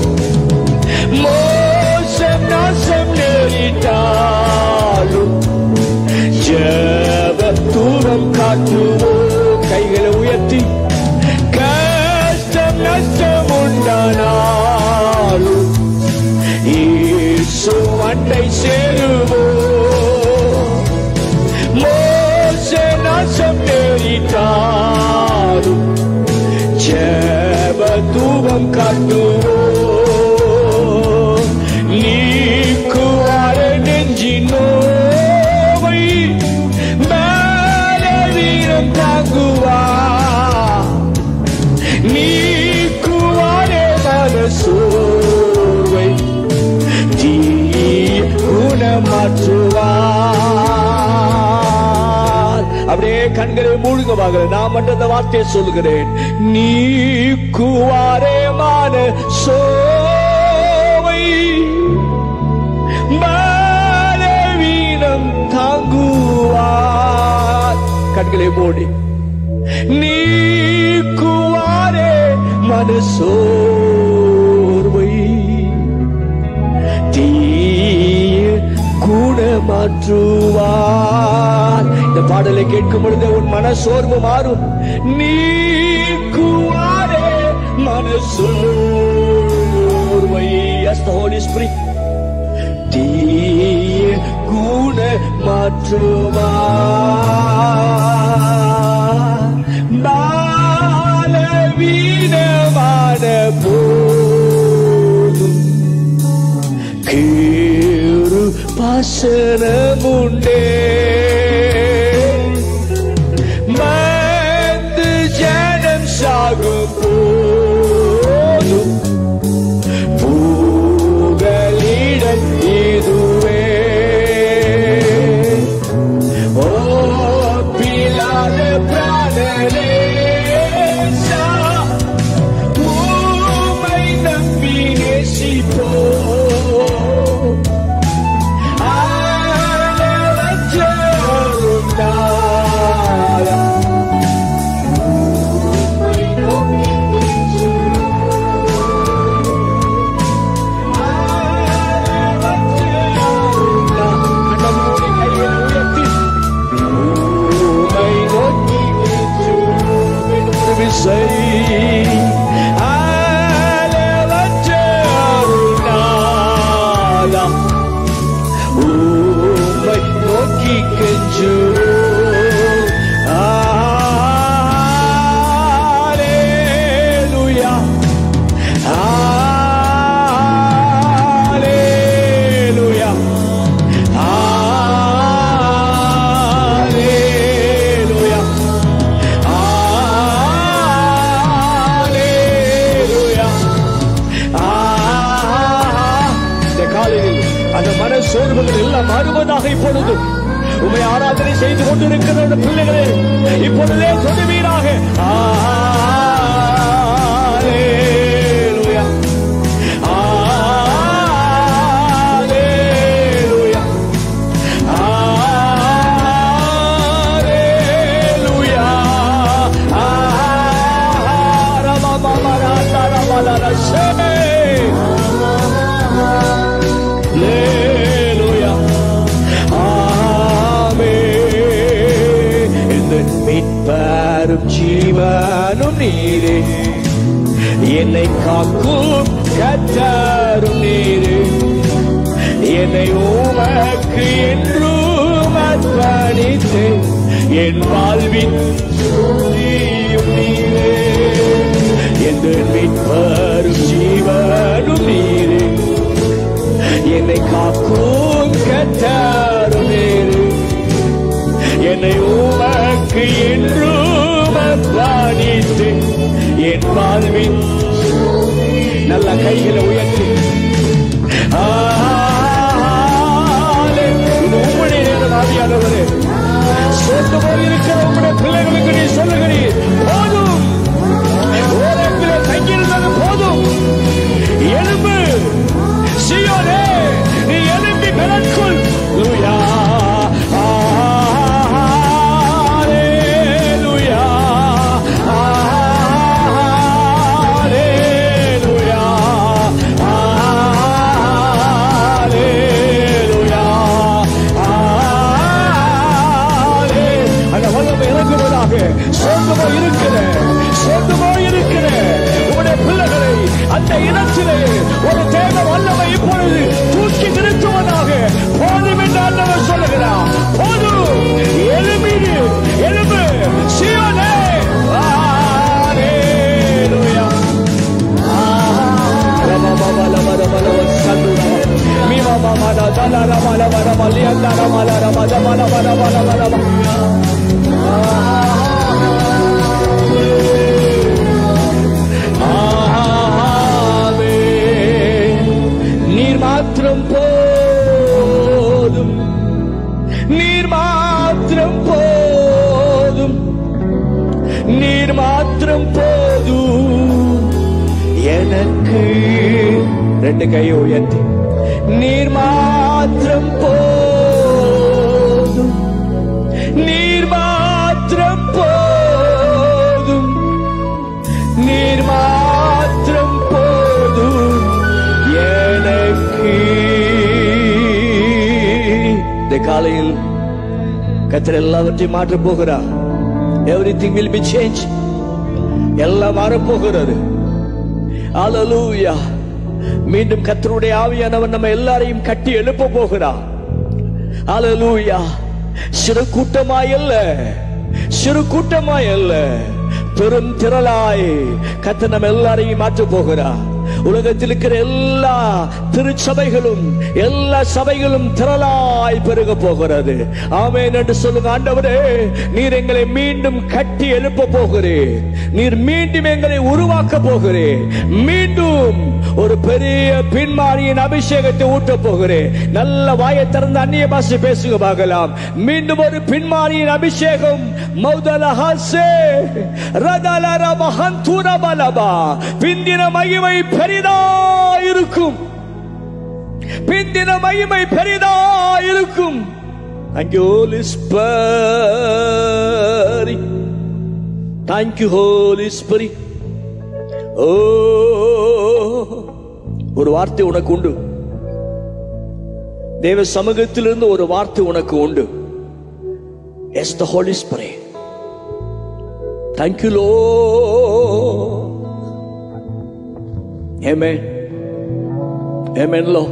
மோசம் நாசம் நேரிட்டாலும் ஜெப தூரம் காட்டுவோம் கைகளை உயர்த்தி கஷ்டம் நஷ்டம் உண்டானாலும் இயேசு அண்டை சேருவோம் மோச நாசம் நேரிட்டாலும் ஜெப தூபம் காட்டுவோம் நீக்குவார நெஞ்சின் நோவை மேல வீரம் தாங்குவா நீக்குவாரே மனசோர்வை தீ குணமாற்றுவார் அப்படியே கண்களை மூழ்க பார்க்கிறேன் நான் மட்டும் இந்த வார்த்தையை சொல்கிறேன் நீக்குவாரே மான சோவை பலவீனம் தாங்குவார் கண்களை மூடி நீக்குவாரே மனசோர்வை தீய குணமாற்றுவார் இந்த பாடலை கேட்கும் பொழுது உன் மனசோர்வு மாறும் நீக்குவாரே மனசோர்வை as the Holy Spirit தீய குண மாற்றுவார் பாலவீனமான போதும் கீறு பாசனமுண்டே மந்து ஜனம் சாகும் போதும் பூகலிடம் இதுவே ஓ பிலாத பிராணலேசா உம்மை நம்பி நேசிப்போ ஆனவற்றோரும் நாளா உம்மை நோக்கி Hallelujah. Hallelujah. Hallelujah. Hallelujah. Ah, இந்த காலையில் அந்த மன சோர்வுகள் எல்லாம் மாறுவதாக இப்பொழுது உமை ஆராதனை செய்து கொண்டிருக்கிற அந்த பிள்ளைகளே இப்பொழுதே தொடுவீராக Hallelujah. Hallelujah. Hallelujah. என்னை காக்கும் கத்தாரும் நீரு என்னை உமக்கு என்றும் அர்ப்பணித்து என் வாழ்வின் சுத்தியும் நீரே எந்த மீட்பரும் ஜீவனும் நீரே என்னை காக்கும் கத்தாரும் நீரு என்னை உமக்கு என்றும் அர்ப்பணித்து என் வாழ்வின் நல்ல கைகளை உயர்த்தி ஆலே. இது உம்முடைய நேரம் ஆவியானவரே சொத்து போய் இருக்கிற உம்முடைய பிள்ளைகளுக்கு நீ சொல்லுகிறீர் போதும் ஓரத்திலே தங்கியிருந்தது போதும் எலும்பு சியோனே நீ எழும்பி பெறக்குள் லூயா Hallelujah. Hallelujah. Hallelujah. Hallelujah. அந்த வல்லமை இறங்குவதாக சோர்ந்துமோ இருக்கிற சோர்ந்துமோ இருக்கிற உங்களுடைய பிள்ளைகளை அந்த இடத்திலே ஒரு தேவ வல்லமை இப்பொழுது தூக்கி நிறுத்துவதாக போதும் என்று ஆண்டவர் சொல்லுகிறார் போதும் எழுமீடு எழும்பு சியோனே Hallelujah. நீர் மாத்திரம் போதும் நீர் மாத்திரம் போதும் நீர் மாத்திரம் போதும் எனக்கு ரெண்டு கையை உயர்த்தி நீர் மாத்திரம் போதும் நீர் மாத்திரம் போதும் நீர் மாத்திரம் போதும் எனக்கு இந்த காலையில் கத்திர எல்லாவற்றையும் மாற்றப் போகிறார் everything will be change எல்லாம் மாறப்போகிறது Hallelujah. மீண்டும் கத்தருடைய ஆவியானவர் நம்ம எல்லாரையும் கட்டி எழுப்ப போகிறார் Hallelujah. சிறு கூட்டமாய் அல்ல சிறு கூட்டமாய் அல்ல பெரும் திரளாய் கத்த நம்ம எல்லாரையும் மாற்றப் போகிறார் உலகத்தில் இருக்கிற எல்லா திருச்சபைகளும் எல்லா சபைகளும் திரளாய் பெருக போகிறது ஆமென் என்று சொல்லுங்க ஆண்டவரே நீர் எங்களை மீண்டும் கட்டி எழுப்ப போகிறேன் நீர் மீண்டும் எங்களை உருவாக்க போகிறேன் மீண்டும் ஒரு பெரிய பின்மாரியின் அபிஷேகத்தை ஊட்ட போகிறேன் நல்ல வாயை திறந்து அந்நிய பாஷை பேசுங்க பார்க்கலாம் மீண்டும் ஒரு பின்மாரியின் அபிஷேகம் மௌதலஹாசே ரதலர மகந்தூரபலபா பிந்தின மகிமை பெரிதா இருக்கும் பிந்தின மகிமை பெரிதா இருக்கும் Thank you, Holy Spirit. Thank you, Holy Spirit. ஓ ஒரு வார்த்தை உனக்கு உண்டு தேவ சமூகத்திலிருந்து ஒரு வார்த்தை உனக்கு உண்டு yes the holy spray thank you லோ ஏமே ஏமேன்லோ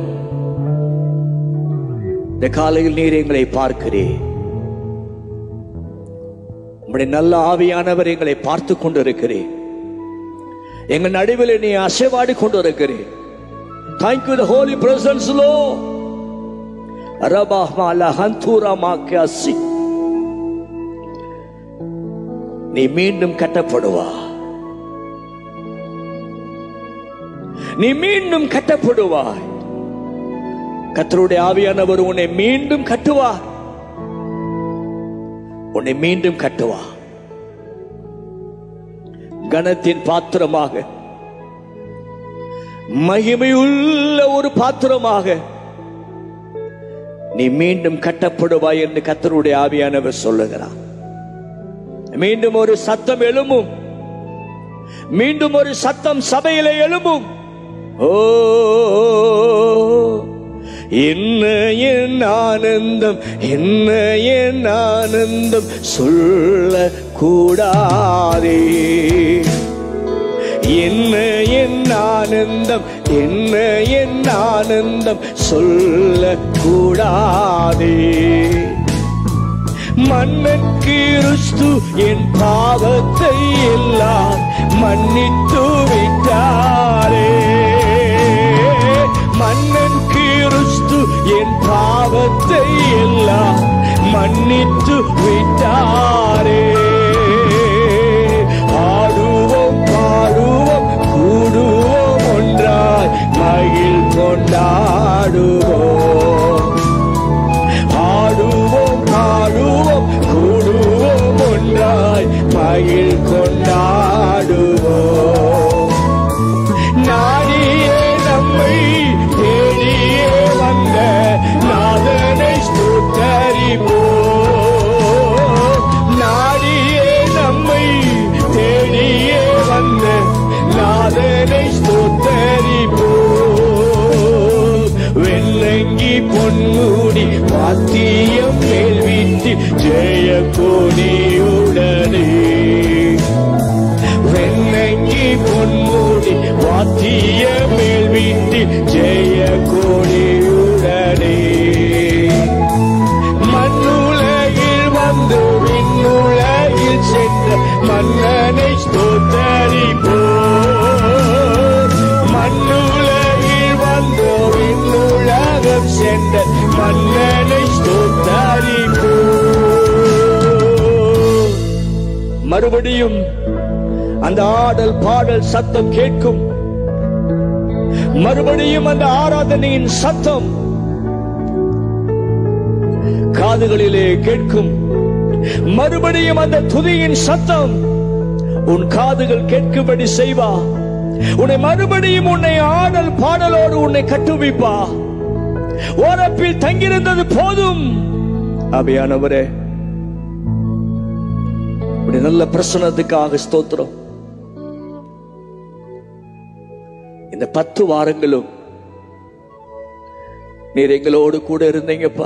இந்த காலையில் நீர் எங்களை பார்க்கிறேன் உம்முடைய நல்ல ஆவியானவர் எங்களை பார்த்து கொண்டிருக்கிறேன் எங்கள் நடுவில் நீ அசைவாடி கொண்டிருக்கிறேன் தேங்க்யூ த ஹோலி பிரசன்ஸ் லோ ரபா மாலா ஹந்தூரா மாக்கியாசி நீ மீண்டும் கட்டப்படுவா நீ மீண்டும் கட்டப்படுவாய் கத்தருடைய ஆவியானவர் உன்னை மீண்டும் கட்டுவார் உன்னை மீண்டும் கட்டுவா கணத்தின் பாத்திரமாக மகிமையுள்ள ஒரு பாத்திரமாக நீ மீண்டும் கட்டப்படுவாய் என்று கத்தருடைய ஆவியானவர் சொல்லுகிறார் மீண்டும் ஒரு சத்தம் எழும்பும் மீண்டும் ஒரு சத்தம் சபையிலே எழும்பும் ஓ என்ன என் ஆனந்தம் என்ன என் ஆனந்தம் சொல்ல கூடாதே என்ன என் ஆனந்தம் என்ன என் ஆனந்தம் சொல்ல கூடாதே மன்னன் கிறிஸ்து என் பாவத்தை எல்லாம் மன்னித்து விட்டாரே மன்னன் கிறிஸ்து என் பாவத்தை எல்லாம் மன்னித்து விட்டாரே ஆடுவோம் பாடுவோம் கூடுவோம் ஒன்றாய் மகிழ் கொண்டாடுவோம் ஆடுவோம் பாடுவோம் கூடுவோம் ஒன்றாய் மகிழ் கொண்டாடுவோம் நாடியே நம்மை தேடியே வந்த நாதனை ஸ்தோத்தரிப்போம் நாடியே நம்மை தேடியே வந்த நாதனை ஸ்தோத்தரிப்போம் வெள்ளங்கி பொன்மூடி வாத்தியம் மேல் வீட்டி ஜெய கொடியுடனே வெண்ணங்கி பொன்மூடி வாத்திய மேல் வீட்டி ஜெய கொடியுடனே மண்ணுலகில் வந்து விண்ணுலகில் சென்ற மன்னனை ஸ்தோத்தரிப்போம் மண்ணுலகில் வந்து விண்ணுலகம் சென்ற மன்னனை ஸ்தோத்தரிப்போம் மறுபடியும் அந்த ஆடல் பாடல் சத்தம் கேட்கும் மறுபடியும் அந்த ஆராதனையின் சத்தம் காதுகளிலே கேட்கும் மறுபடியும் அந்த துதியின் சத்தம் உன் காதுகள் கேட்கும்படி செய்வா உன்னை மறுபடியும் உன்னை ஆடல் பாடலோடு உன்னை கட்டுவிப்பா ஓரப்பில் தங்கியிருந்தது போதும் அபியானவரே உடைய நல்ல பிரசனத்துக்காக ஸ்தோத்திரம் இந்த பத்து வாரங்களும் நீர் எங்களோடு கூட இருந்தீங்கப்பா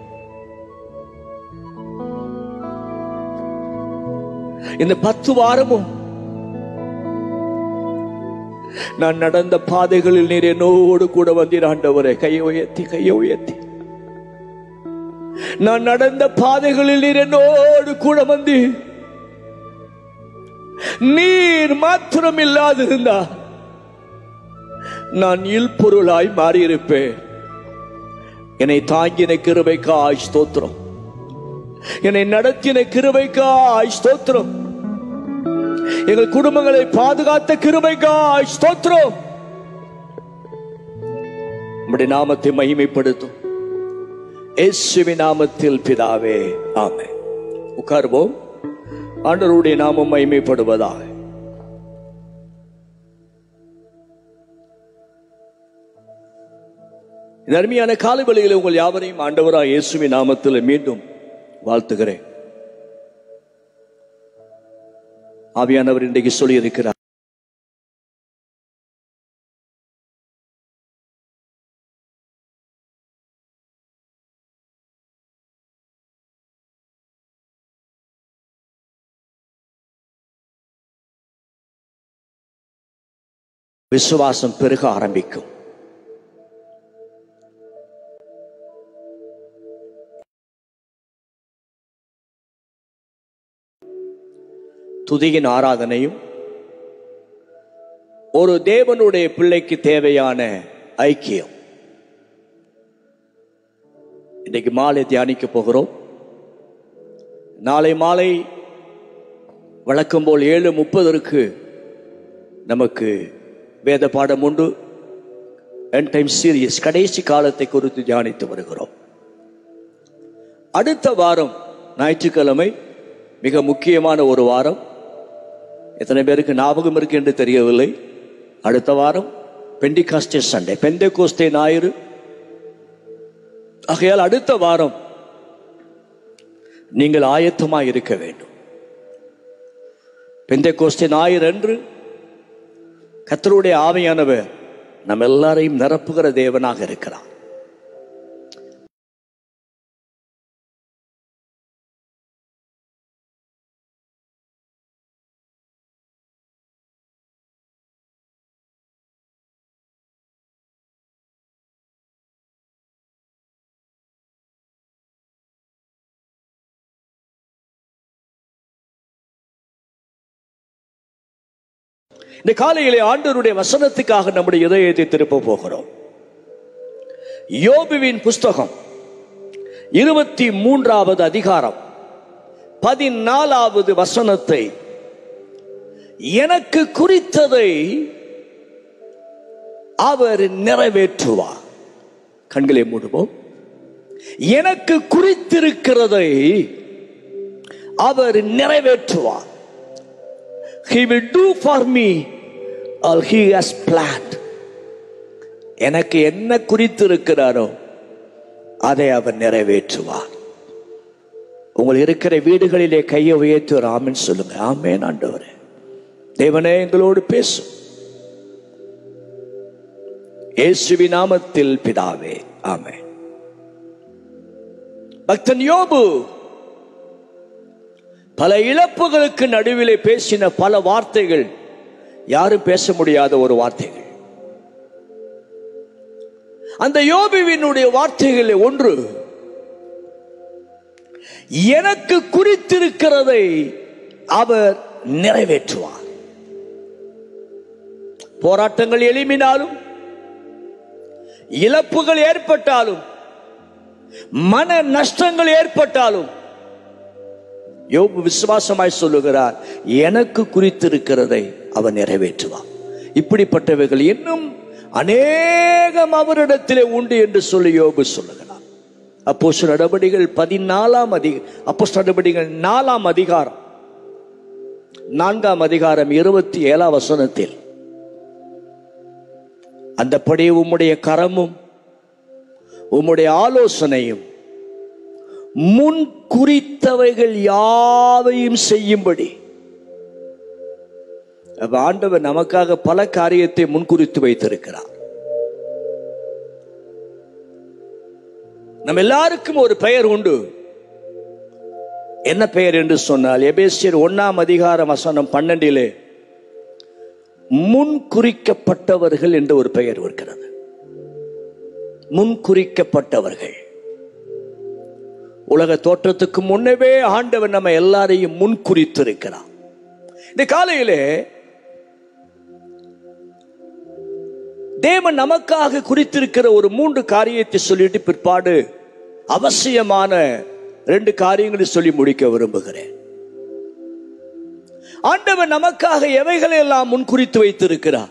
இந்த பத்து வாரமும் நான் நடந்த பாதைகளில் நீர் என்னோடு கூட வந்தீர் ஆண்டவரே கையை உயர்த்தி கையை உயர்த்தி நான் நடந்த பாதைகளில் நீர் என்னோடு கூட வந்து நீர் மாத்திரம் இல்லாதிருந்தா நான் இல்பொருளாய் மாறியிருப்பேன் என்னை தாங்கின கிருபைக்காய் ஸ்தோத்திரம் என்னை நடத்தின கிருபைக்காய் ஸ்தோத்திரம் எங்கள் குடும்பங்களை பாதுகாத்த கிருபைக்காய் ஸ்தோத்திரம் உம்முடைய நாமத்தை மகிமைப்படுத்தும் இயேசுவின் நாமத்தில் பிதாவே ஆமென் உட்காருவோம் ஆண்டவருடைய நாமம் மகிமைப்படுவதாக இந்த அருமையான காலவெளியில் உங்கள் யாவரையும் ஆண்டவராக இயேசுவின் நாமத்தில் மீண்டும் வாழ்த்துகிறேன் ஆவியானவர் இன்றைக்கு சொல்லியிருக்கிறார் விசுவாசம் பெருக ஆரம்பிக்கும் துதியின் ஆராதனையும் ஒரு தேவனுடைய பிள்ளைக்கு தேவையான ஐக்கியம் இன்னைக்கு மாலை தியானிக்க போகிறோம் நாளை மாலை வழக்கம் போல் ஏழு முப்பதற்கு நமக்கு வேத பாடம் உண்டு என் டைம் சீரியஸ் கடைசி காலத்தை குறித்து தியானித்து வருகிறோம் அடுத்த வாரம் ஞாயிற்றுக்கிழமை மிக முக்கியமான ஒரு வாரம் எத்தனை பேருக்கு ஞாபகம் இருக்கு என்று தெரியவில்லை அடுத்த வாரம் பெண்டிகாஸ்டே சண்டே பெண்டே கோஸ்தே ஞாயிறு ஆகையால் அடுத்த வாரம் நீங்கள் ஆயத்தமாக இருக்க வேண்டும் பெண்டே கோஸ்தே ஞாயிறு அன்று கத்தருடைய ஆவியானவர் நம்ம எல்லாரையும் நிரப்புகிற தேவனாக இருக்கிறார் இந்த காலையிலே ஆண்டவருடைய வசனத்துக்காக நம்முடைய இதயத்தை திருப்ப போகிறோம் யோபுவின் புஸ்தகம் இருபத்தி மூன்றாவது அதிகாரம் பதினாலாவது வசனத்தை எனக்கு குறித்ததை அவர் நிறைவேற்றுவார் கண்களை மூடுவோம் எனக்கு குறித்திருக்கிறதை அவர் நிறைவேற்றுவார் he will do for me all he has planned எனக்கு என்ன குறித்திருக்கிறாரோ அதை அவர் நிறைவேற்றுவார் உங்கள் இருக்கிற வீடுகளிலே கையை உயர்த்தி ஒரு ஆமென் சொல்லுங்க ஆமேன் ஆண்டவரே தேவனே எங்களோடு பேசும் இயேசுவி நாமத்தில் பிதாவே ஆமென் பக்தன் யோபு பல இழப்புகளுக்கு நடுவிலே பேசின பல வார்த்தைகள் யாரும் பேச முடியாத ஒரு வார்த்தைகள் அந்த யோபுவினுடைய வார்த்தைகளில் ஒன்று எனக்கு குறித்திருக்கிறதை அவர் நிறைவேற்றுவார் போராட்டங்கள் எழுமினாலும் இழப்புகள் ஏற்பட்டாலும் மன நஷ்டங்கள் ஏற்பட்டாலும் யோபு விசுவாசமாய் சொல்லுகிறார் எனக்கு குறித்திருக்கிறதை அவர் நிறைவேற்றுவார் இப்படிப்பட்டவைகள் இன்னும் அநேகம் அவரிடத்திலே உண்டு என்று சொல்லி யோபு சொல்லுகிறார் அப்போ நடவடிகள் பதினாலாம் அதிக அப்போ நடவடிகள் நாலாம் அதிகாரம் நான்காம் அதிகாரம் இருபத்தி ஏழாம் வசனத்தில் அந்தப்படி உம்முடைய கரமும் உம்முடைய ஆலோசனையும் முன் குறித்தவைகள் யாவையும் செய்யும்படி அப்ப ஆண்டவர் நமக்காக பல காரியத்தை முன்குறித்து வைத்திருக்கிறார் நம்ம எல்லாருக்கும் ஒரு பெயர் உண்டு என்ன பெயர் என்று சொன்னால் எபேசியர் ஒன்னாம் அதிகாரம் வசனம் பன்னெண்டிலே முன் குறிக்கப்பட்டவர்கள் என்று ஒரு பெயர் இருக்கிறது முன் குறிக்கப்பட்டவர்கள் உலக தோற்றத்துக்கு முன்னவே ஆண்டவர் நம்ம எல்லாரையும் முன் குறித்திருக்கிறார் இந்த காலையிலே தேவன் நமக்காக குறித்திருக்கிற ஒரு மூன்று காரியத்தை சொல்லிட்டு பிற்பாடு அவசியமான ரெண்டு காரியங்களை சொல்லி முடிக்க விரும்புகிறேன் ஆண்டவர் நமக்காக எவைகளை எல்லாம் முன்குறித்து வைத்திருக்கிறார்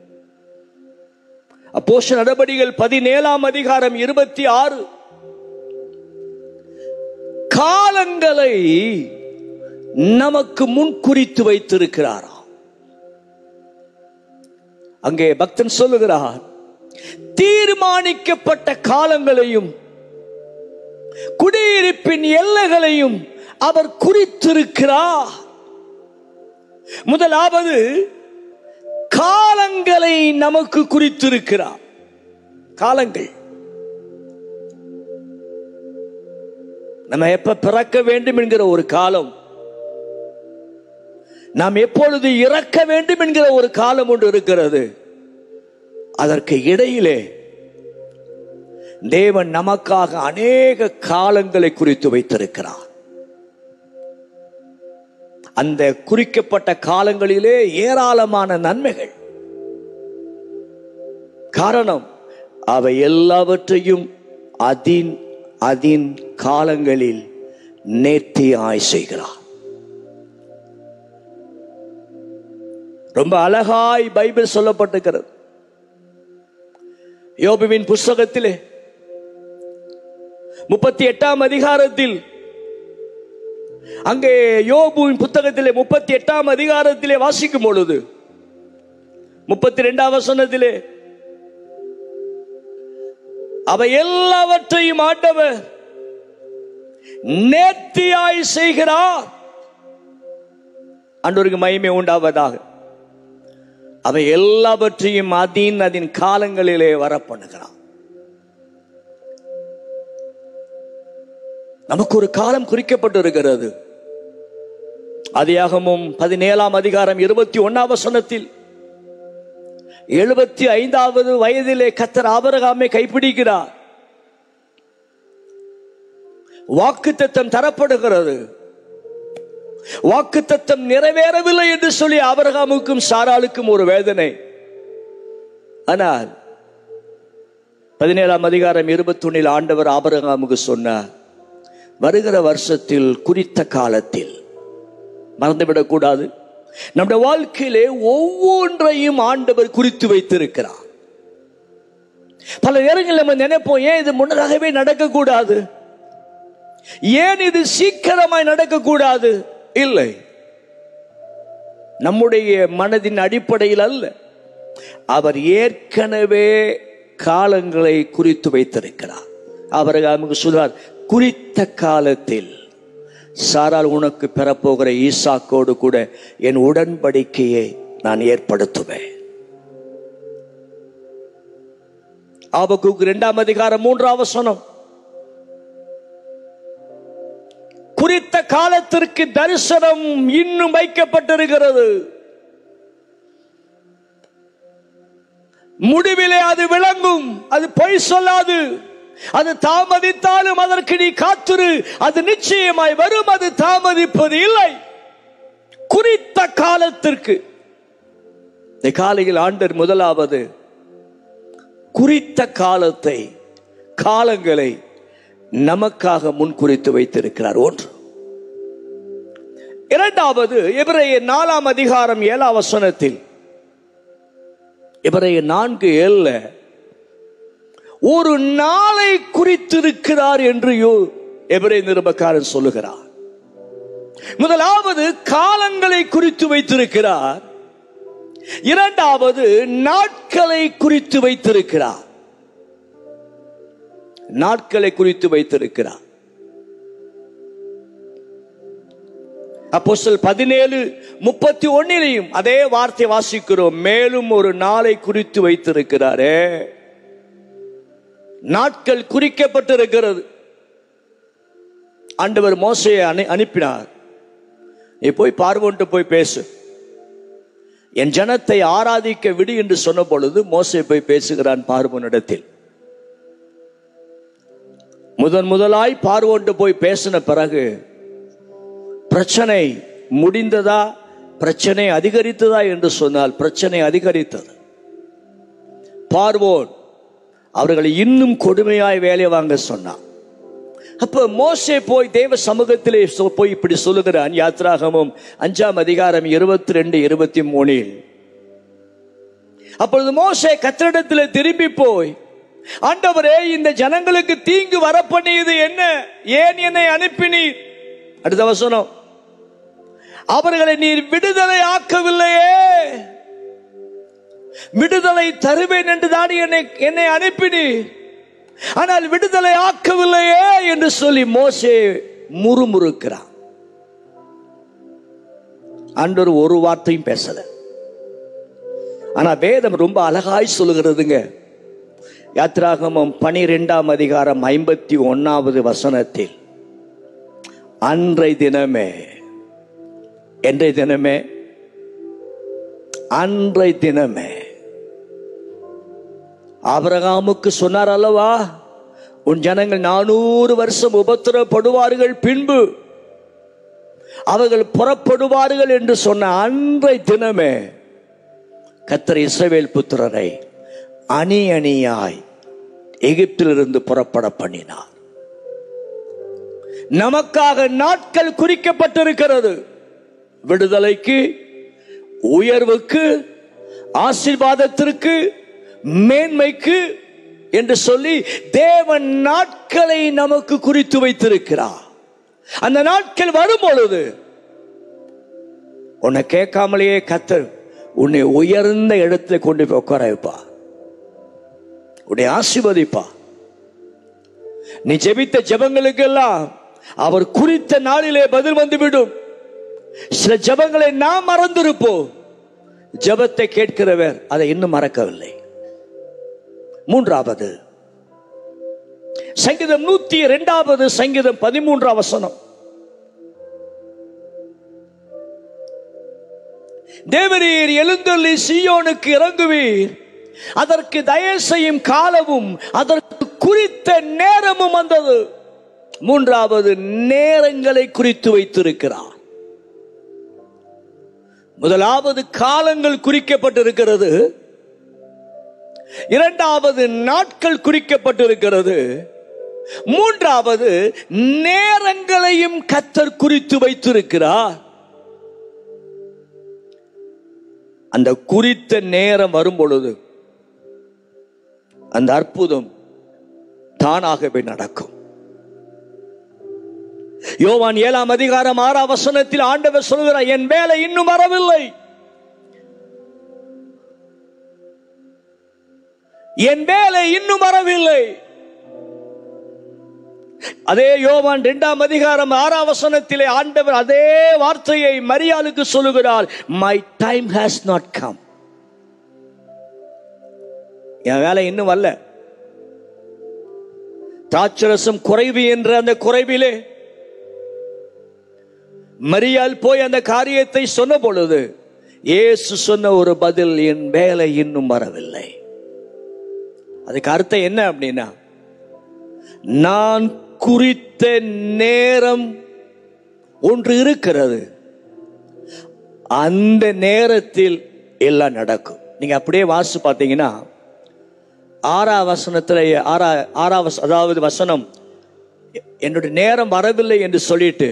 அப்போஷ நடபடிகள் பதினேழாம் அதிகாரம் இருபத்தி ஆறு காலங்களை நமக்கு முன்குறித்து வைத்திருக்கிறாரா அங்கே பக்தன் சொல்லுகிறார் தீர்மானிக்கப்பட்ட காலங்களையும் குடியிருப்பின் எல்லைகளையும் அவர் குறித்திருக்கிறார் முதலாவது காலங்களை நமக்கு குறித்திருக்கிறார் காலங்கள் நம்ம எப்ப பிறக்க வேண்டும் என்கிற ஒரு காலம் நாம் எப்பொழுது இறக்க வேண்டும் என்கிற ஒரு காலம் ஒன்று இருக்கிறது அதற்கு இடையிலே தேவன் நமக்காக அநேக காலங்களை குறித்து வைத்திருக்கிறார் அந்த குறிக்கப்பட்ட காலங்களிலே ஏராளமான நன்மைகள் காரணம் அவை எல்லாவற்றையும் அதின் அதின் காலங்களில் நேர்த்தியாய் செய்கிறார் ரொம்ப அழகாய் பைபிள் சொல்லப்பட்டிருக்கிறது யோபுவின் புஸ்தகத்திலே முப்பத்தி எட்டாம் அதிகாரத்தில் அங்கே யோபுவின் புத்தகத்திலே முப்பத்தி எட்டாம் அதிகாரத்திலே வாசிக்கும் பொழுது முப்பத்தி ரெண்டாம் வசனத்திலே அவை எல்லாவற்றையும் ஆண்டவர் நேர்த்தியாய் செய்கிறார் அன்றொருக்கு மகிமை உண்டாவதாக அவை எல்லாவற்றையும் அதின் அதன் காலங்களிலே வர பண்ணுகிறார் நமக்கு ஒரு காலம் குறிக்கப்பட்டு இருக்கிறது அதியாகமும் பதினேழாம் அதிகாரம் இருபத்தி ஒன்னாம் வசனத்தில் எழுபத்தி ஐந்தாவது வயதிலே கத்தர் ஆபரகாமை கைப்பிடிக்கிறார் வாக்கு தத்தம் தரப்படுகிறது வாக்குத்தத்தம் நிறைவேறவில்லை என்று சொல்லி ஆபிரகாமுக்கும் சாராளுக்கும் ஒரு வேதனை ஆனால் பதினேழாம் அதிகாரம் இருபத்தொன்னில் ஆண்டவர் ஆபரகாமுக்கு சொன்னார் வருகிற வருஷத்தில் குறித்த காலத்தில் மறந்துவிடக்கூடாது நம்முடைய வாழ்க்கையிலே ஒவ்வொன்றையும் ஆண்டவர் குறித்து வைத்திருக்கிறார் பல நேரங்களில் நம்ம நினைப்போம் ஏன் இது முன்னதாகவே நடக்கக்கூடாது ஏன் இது சீக்கிரமாய் நடக்கக்கூடாது இல்லை நம்முடைய மனதின் அடிப்படையில் அல்ல அவர் ஏற்கனவே காலங்களை குறித்து வைத்திருக்கிறார் அவர் நமக்கு சொல்றார் குறித்த காலத்தில் சாரால் உனக்கு பெறப்போகிற ஈசாக்கோடு கூட என் உடன்படிக்கையை நான் ஏற்படுத்துவேன் ஆபக்குக்கு இரண்டாம் அதிகாரம் மூன்றாம் வசனம் குறித்த காலத்திற்கு தரிசனம் இன்னும் வைக்கப்பட்டிருக்கிறது முடிவிலே அது விளங்கும் அது பொய் சொல்லாது அது தாமதித்தாலும் அதற்கு நீ காத்துரு அது நிச்சயமாய் வரும் அது தாமதிப்பது இல்லை குறித்த காலத்திற்கு இந்த காலையில் ஆண்டர் முதலாவது குறித்த காலத்தை காலங்களை நமக்காக முன்குறித்து வைத்திருக்கிறார் ஒன்று இரண்டாவது இவரைய நாலாம் அதிகாரம் ஏழாம் வசனத்தில் இவரைய நான்கு ஏழுல ஒரு நாளை குறித்திருக்கிறார் என்று எவரே நிருபக்காரன் சொல்லுகிறார் முதலாவது காலங்களை குறித்து வைத்திருக்கிறார் இரண்டாவது நாட்களை குறித்து வைத்திருக்கிறார் நாட்களை குறித்து வைத்திருக்கிறார் அப்போ பதினேழு முப்பத்தி ஒன்னிலையும் அதே வார்த்தை வாசிக்கிறோம் மேலும் ஒரு நாளை குறித்து வைத்திருக்கிறாரே நாட்கள் குறிக்கப்பட்டிருக்கிறது ஆண்டவர் மோசையை அனு அனுப்பினார் நீ போய் பார்வோன்ட்டு போய் பேசு என் ஜனத்தை ஆராதிக்க விடு என்று சொன்ன பொழுது மோசை போய் பேசுகிறான் பார்வோனிடத்தில் முதன் முதலாய் பார்வோன்ட்டு போய் பேசின பிறகு பிரச்சனை முடிந்ததா பிரச்சனை அதிகரித்ததா என்று சொன்னால் பிரச்சனை அதிகரித்தது பார்வோன் அவர்களை இன்னும் கொடுமையாய் வேலை வாங்க சொன்னான் அப்ப மோசே போய் தேவ சமூகத்திலே சொ- போய் இப்படி சொல்லுகிறான் யாத்ராகமும் அஞ்சாம் அதிகாரம் இருபத்தி ரெண்டு இருபத்தி மூணில் அப்பொழுது மோசே கத்திரிடத்தில் திரும்பி போய் ஆண்டவரே இந்த ஜனங்களுக்கு தீங்கு வரப்பண்ணியது என்ன ஏன் என்னை அனுப்பினீர் அடுத்த வசனம் அவர்களை நீர் விடுதலை ஆக்கவில்லையே விடுதலை தருவேன் என்று தான் என்னை என்னை அனுப்பினீர் ஆனால் விடுதலை ஆக்கவில்லையே என்று சொல்லி மோசே முறுமுறுக்கிறான் ஆண்டவர் ஒரு வார்த்தையும் பேசல ஆனா வேதம் ரொம்ப அழகாய் சொல்லுகிறதுங்க யாத்ராகமம் பனிரெண்டாம் அதிகாரம் ஐம்பத்தி ஒன்னாவது வசனத்தில் அன்றை தினமே என்றை தினமே அன்றை தினமே ஆபிரகாமுக்கு சொன்னார் அல்லவா உன் ஜனங்கள் நானூறு வருஷம் உபத்திரப்படுவார்கள் பின்பு அவர்கள் புறப்படுவார்கள் என்று சொன்ன அன்றை தினமே கத்தர் இஸ்ரவேல் புத்திரரை அணி அணியாய் எகிப்திலிருந்து புறப்பட பண்ணினார் நமக்காக நாட்கள் குறிக்கப்பட்டிருக்கிறது விடுதலைக்கு உயர்வுக்கு ஆசீர்வாதத்திற்கு மேன்மைக்கு என்று சொல்லி தேவன் நாட்களை நமக்கு குறித்து வைத்திருக்கிறார் அந்த நாட்கள் வரும் பொழுது உன்னை கேட்காமலேயே கத்தர் உன்னை உயர்ந்த இடத்துல கொண்டு போய் உட்கார வைப்பா உன்னை ஆசீர்வதிப்பா நீ ஜெபித்த ஜெபங்களுக்கெல்லாம் அவர் குறித்த நாளிலே பதில் வந்துவிடும் சில ஜெபங்களை நாம் மறந்திருப்போம் ஜெபத்தை கேட்கிறவர் அதை இன்னும் மறக்கவில்லை மூன்றாவது சங்கீதம் நூத்தி இரண்டாவது சங்கீதம் பதிமூன்றாம் வசனம் தேவரீர் எழுந்தள்ளி சீயோனுக்கு இறங்குவீர் அதற்கு தயவு செய்யும் காலமும் அதற்கு குறித்த நேரமும் வந்தது மூன்றாவது நேரங்களை குறித்து வைத்திருக்கிறார் முதலாவது காலங்கள் குறிக்கப்பட்டிருக்கிறது இரண்டாவது நாட்கள் குறிக்கப்பட்டிருக்கிறது மூன்றாவது நேரங்களையும் கத்தர் குறித்து வைத்திருக்கிறார் அந்த குறித்த நேரம் வரும் பொழுது அந்த அற்புதம் தானாகவே நடக்கும் யோவான் ஏழாம் அதிகாரம் ஆறாம் வசனத்தில் ஆண்டவர் சொல்கிறார் என் வேலை இன்னும் வரவில்லை என் வேலை இன்னும் வரவில்லை அதே யோவான் இரண்டாம் அதிகாரம் ஆறாம் வசனத்திலே ஆண்டவர் அதே வார்த்தையை மரியாளுக்கு சொல்லுகிறார் my time has not come என் வேலை இன்னும் வரல திராட்சரசம் குறைவு என்ற அந்த குறைவிலே மரியாள் போய் அந்த காரியத்தை சொன்ன பொழுது இயேசு சொன்ன ஒரு பதில் என் வேலை இன்னும் வரவில்லை அதுக்கு அர்த்தம் என்ன அப்படின்னா நான் குறித்த நேரம் ஒன்று இருக்கிறது அந்த நேரத்தில் எல்லாம் நடக்கும் நீங்க அப்படியே வாசி பார்த்தீங்கன்னா ஆறா வசனத்துல ஆறா ஆறா வச- அதாவது வசனம் என்னுடைய நேரம் வரவில்லை என்று சொல்லிட்டு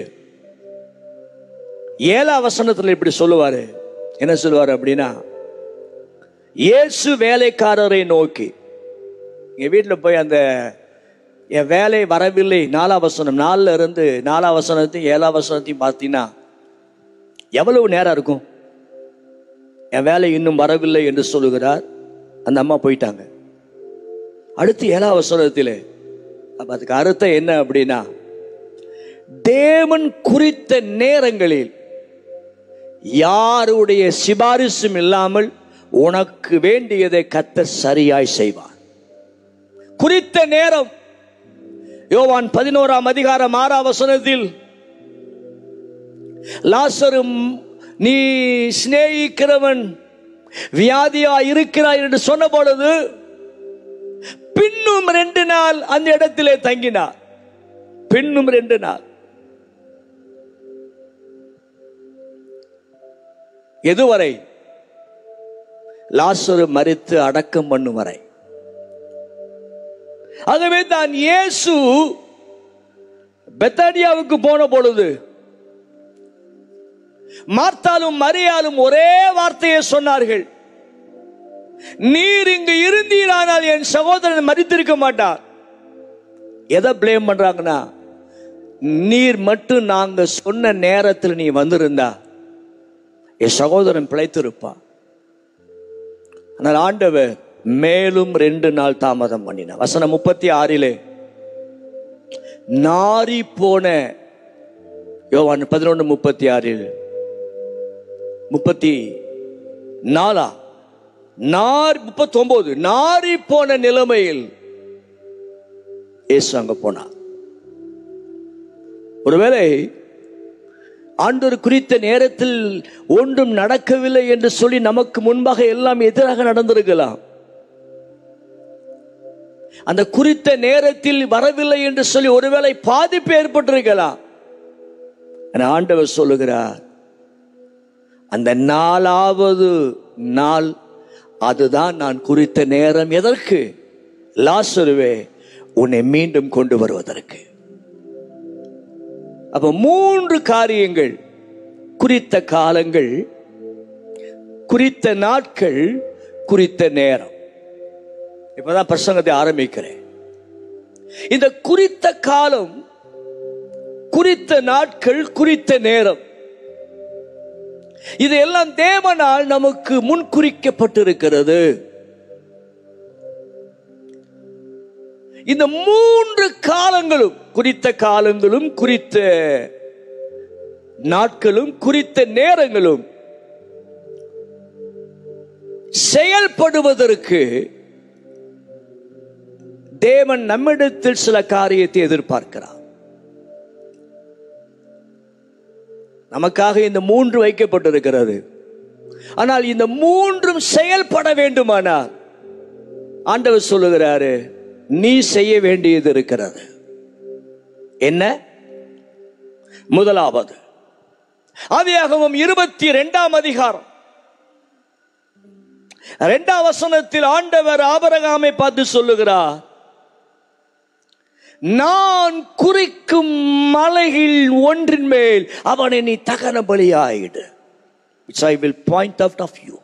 ஏழாம் வசனத்துல இப்படி சொல்லுவாரு என்ன சொல்லுவாரு அப்படின்னா இயேசு வேலைக்காரரை நோக்கி எங்க வீட்டில் போய் அந்த என் வேலை வரவில்லை நாலாம் வசனம் நாலுல இருந்து நாலாம் வசனத்தையும் ஏழாம் வசனத்தையும் பார்த்தீங்கன்னா எவ்வளவு நேரம் இருக்கும் என் வேலை இன்னும் வரவில்லை என்று சொல்லுகிறார் அந்த அம்மா போயிட்டாங்க அடுத்து ஏழாம் வசனத்திலே அப்ப அதுக்கு அர்த்தம் என்ன அப்படின்னா தேவன் குறித்த நேரங்களில் யாருடைய சிபாரிசும் இல்லாமல் உனக்கு வேண்டியதை கத்த சரியாய் செய்வார் குறித்த நேரம் யோவான் பதினோராம் அதிகாரம் ஆறாம் வசனத்தில் லாசரும் நீ சிநேகிக்கிறவன் வியாதியா இருக்கிறாய் என்று சொன்ன பொழுது பின்னும் ரெண்டு நாள் அந்த இடத்திலே தங்கினார் பின்னும் ரெண்டு நாள் எதுவரை லாசரு மறித்து அடக்கம் பண்ணும் வரை ஆகவே தான் இயேசு பெத்தானியாவுக்கு போன பொழுது மார்த்தாலும் மரியாலும் ஒரே வார்த்தையை சொன்னார்கள் நீர் இங்கு இருந்தீரானால் என் சகோதரன் மறித்திருக்க மாட்டார் எதை பிளேம் பண்றாங்கன்னா நீர் மட்டும் நாங்க சொன்ன நேரத்தில் நீ வந்திருந்தா என் சகோதரன் பிழைத்திருப்பான் ஆனால் ஆண்டவர் மேலும் ரெண்டு நாள் தாமதம் பண்ணினார் வசனம் முப்பத்தி ஆறிலே நாரி போன யோவான் பதினொன்று முப்பத்தி ஆறில் முப்பத்தி நாலா நார் முப்பத்தி ஒன்பது நாரி போன நிலைமையில் இயேசு அங்க போனார் ஒருவேளை ஆண்டவர் குறித்த நேரத்தில் ஒன்றும் நடக்கவில்லை என்று சொல்லி நமக்கு முன்பாக எல்லாம் எதிராக நடந்திருக்கலாம் அந்த குறித்த நேரத்தில் வரவில்லை என்று சொல்லி ஒருவேளை பாதிப்பு ஏற்பட்டிருக்கலாம் ஆனா ஆண்டவர் சொல்லுகிறார் அந்த நாலாவது நாள் அதுதான் நான் குறித்த நேரம் எதற்கு லாசருவே உன்னை மீண்டும் கொண்டு வருவதற்கு அப்ப மூன்று காரியங்கள் குறித்த காலங்கள் குறித்த நாட்கள் குறித்த நேரம் இப்பதான் பிரசங்கத்தை ஆரம்பிக்கிறேன் இந்த குறித்த காலம் குறித்த நாட்கள் குறித்த நேரம் இது எல்லாம் தேவனால் நமக்கு முன்குறிக்கப்பட்டிருக்கிறது இந்த மூன்று காலங்களும் குறித்த காலங்களும் குறித்த நாட்களும் குறித்த நேரங்களும் செயல்படுவதற்கு தேவன் நம்மிடத்தில் சில காரியத்தை எதிர்பார்க்கிறார் நமக்காக இந்த மூன்று வைக்கப்பட்டிருக்கிறது ஆனால் இந்த மூன்றும் செயல்பட வேண்டுமானால் ஆண்டவர் சொல்லுகிறாரு நீ செய்ய வேண்டியது இருக்கிறது என்ன முதலாவது ஆதியாகமம் இருபத்தி இரண்டாம் அதிகாரம் இரண்டாம் வசனத்தில் ஆண்டவர் ஆபரகாமை பார்த்து சொல்லுகிறார் நான் குறிக்கும் மலையில் ஒன்றின் மேல் அவனை நீ தகன பலியாயிடு which I will point out of you.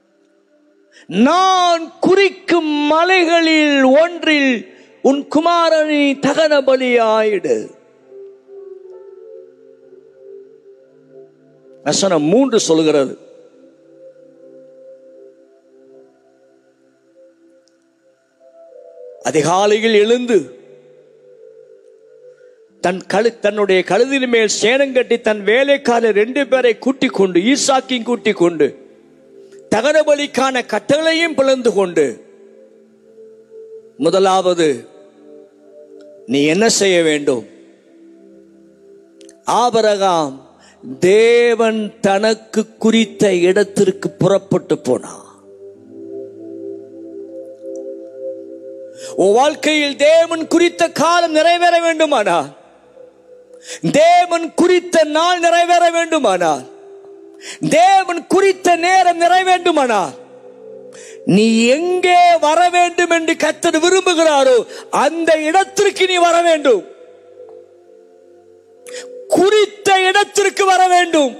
நான் குறிக்கும் மலைகளில் ஒன்றில் உன் குமாரனை தகன பலியாயிடு வசனம் மூன்று சொல்கிறது அதிகாலையில் எழுந்து தன் கழு தன்னுடைய கழுதின் மேல் சேனம் கட்டி தன் வேலைக்காரர் ரெண்டு பேரை கூட்டிக் கொண்டு ஈசாக்கையும் கூட்டிக் கொண்டு தகனபலிக்கான கட்டளையும் பிளந்து கொண்டு முதலாவது நீ என்ன செய்ய வேண்டும் ஆபரகாம் தேவன் தனக்கு குறித்த இடத்திற்கு புறப்பட்டு போனான் உன் வாழ்க்கையில் தேவன் குறித்த காலம் நிறைவேற வேண்டுமானால் தேவன் குறித்த நாள் நிறைவேற வேண்டுமானால் தேவன் குறித்த நேரம் நிறைவேற வேண்டுமானால் நீ எங்கே வர வேண்டும் என்று கத்தர் விரும்புகிறாரோ அந்த இடத்திற்கு நீ வர வேண்டும் குறித்த இடத்திற்கு வர வேண்டும்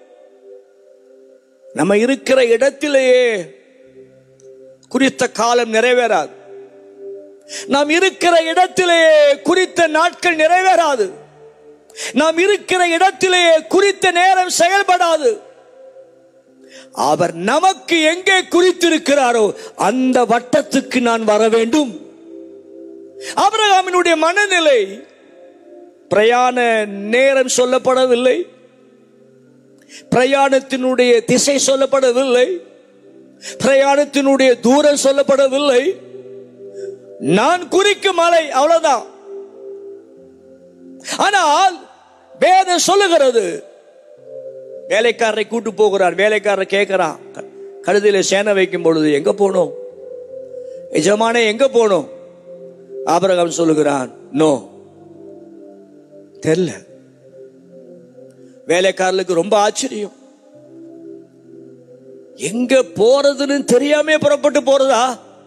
நம்ம இருக்கிற இடத்திலேயே குறித்த காலம் நிறைவேறாது நாம் இருக்கிற இடத்திலேயே குறித்த நாட்கள் நிறைவேறாது நாம் இருக்கிற இடத்திலேயே குறித்த நேரம் செயல்படாது அவர் நமக்கு எங்கே குறித்திருக்கிறாரோ அந்த வட்டத்துக்கு நான் வர வேண்டும் அபிரகாமினுடைய மனநிலை பிரயாண நேரம் சொல்லப்படவில்லை பிரயாணத்தினுடைய திசை சொல்லப்படவில்லை பிரயாணத்தினுடைய தூரம் சொல்லப்படவில்லை நான் குறிக்கும் மலை அவ்வளவுதான் ஆனால் வேதம் சொல்லுகிறது வேலைக்காரரை கூட்டு போகிறார் வேலைக்காரர் கேட்கிறான் க- கழுதியில சேனை வைக்கும் பொழுது எங்க போனோம் எஜமானே எங்க போனோம் ஆபரகம் சொல்லுகிறான் நோ தெரியல வேலைக்காரர்களுக்கு ரொம்ப ஆச்சரியம் எங்க போறதுன்னு தெரியாம புறப்பட்டு போறதா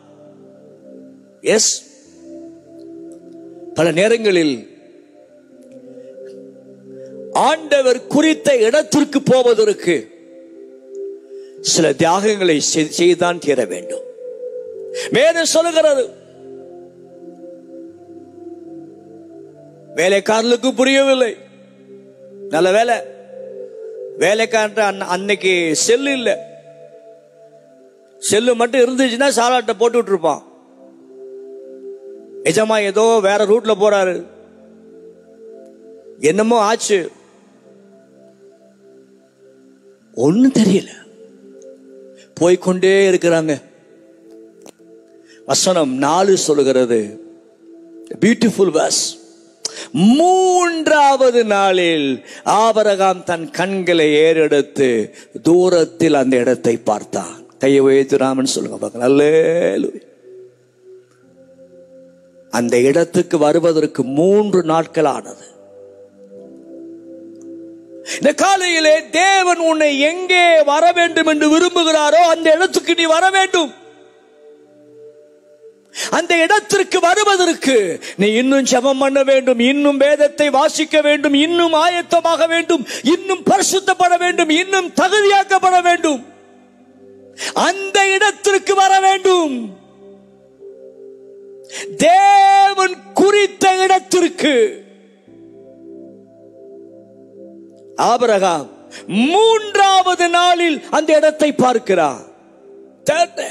எஸ் பல நேரங்களில் ஆண்டவர் குறித்த இடத்திற்கு போவதற்கு சில தியாகங்களை செய்- செய்துதான் தீர வேண்டும் வேதம் சொல்லுகிறது வேலைக்காரர்களுக்கு புரியவில்லை நல்ல வேலை வேலைக்காரன் அன்ன- அன்னைக்கு செல்லு இல்ல செல்லு மட்டும் இருந்துச்சுன்னா சாலாட்டை போட்டு விட்டுருப்பான் நிஜமா ஏதோ வேற ரூட்ல போறாரு என்னமோ ஆச்சு ஒண்ணும் தெரியல போய்க்கொண்டே இருக்கிறாங்க வசனம் நாலு சொல்லுகிறது பியூட்டிஃபுல் வாஸ் மூன்றாவது நாளில் ஆபரகாம் தன் கண்களை ஏறெடுத்து தூரத்தில் அந்த இடத்தை பார்த்தான் கையை உயர்த்துறாமன்னு சொல்லுங்க பார்க்கலாம் அல்லேலூயா. அந்த இடத்துக்கு வருவதற்கு மூன்று நாட்கள் ஆனது இந்த காலையிலே தேவன் உன்னை எங்கே வர வேண்டும் என்று விரும்புகிறாரோ அந்த இடத்துக்கு நீ வர வேண்டும் அந்த இடத்திற்கு வருவதற்கு நீ இன்னும் ஜெபம் பண்ண வேண்டும் இன்னும் வேதத்தை வாசிக்க வேண்டும் இன்னும் ஆயத்தமாக வேண்டும் இன்னும் பரிசுத்தப்பட வேண்டும் இன்னும் தகுதியாக்கப்பட வேண்டும் அந்த இடத்திற்கு வர வேண்டும் தேவன் குறித்த இடத்திற்கு ஆபிரகாம் மூன்றாவது நாளில் அந்த இடத்தை பார்க்கிறார் Third day.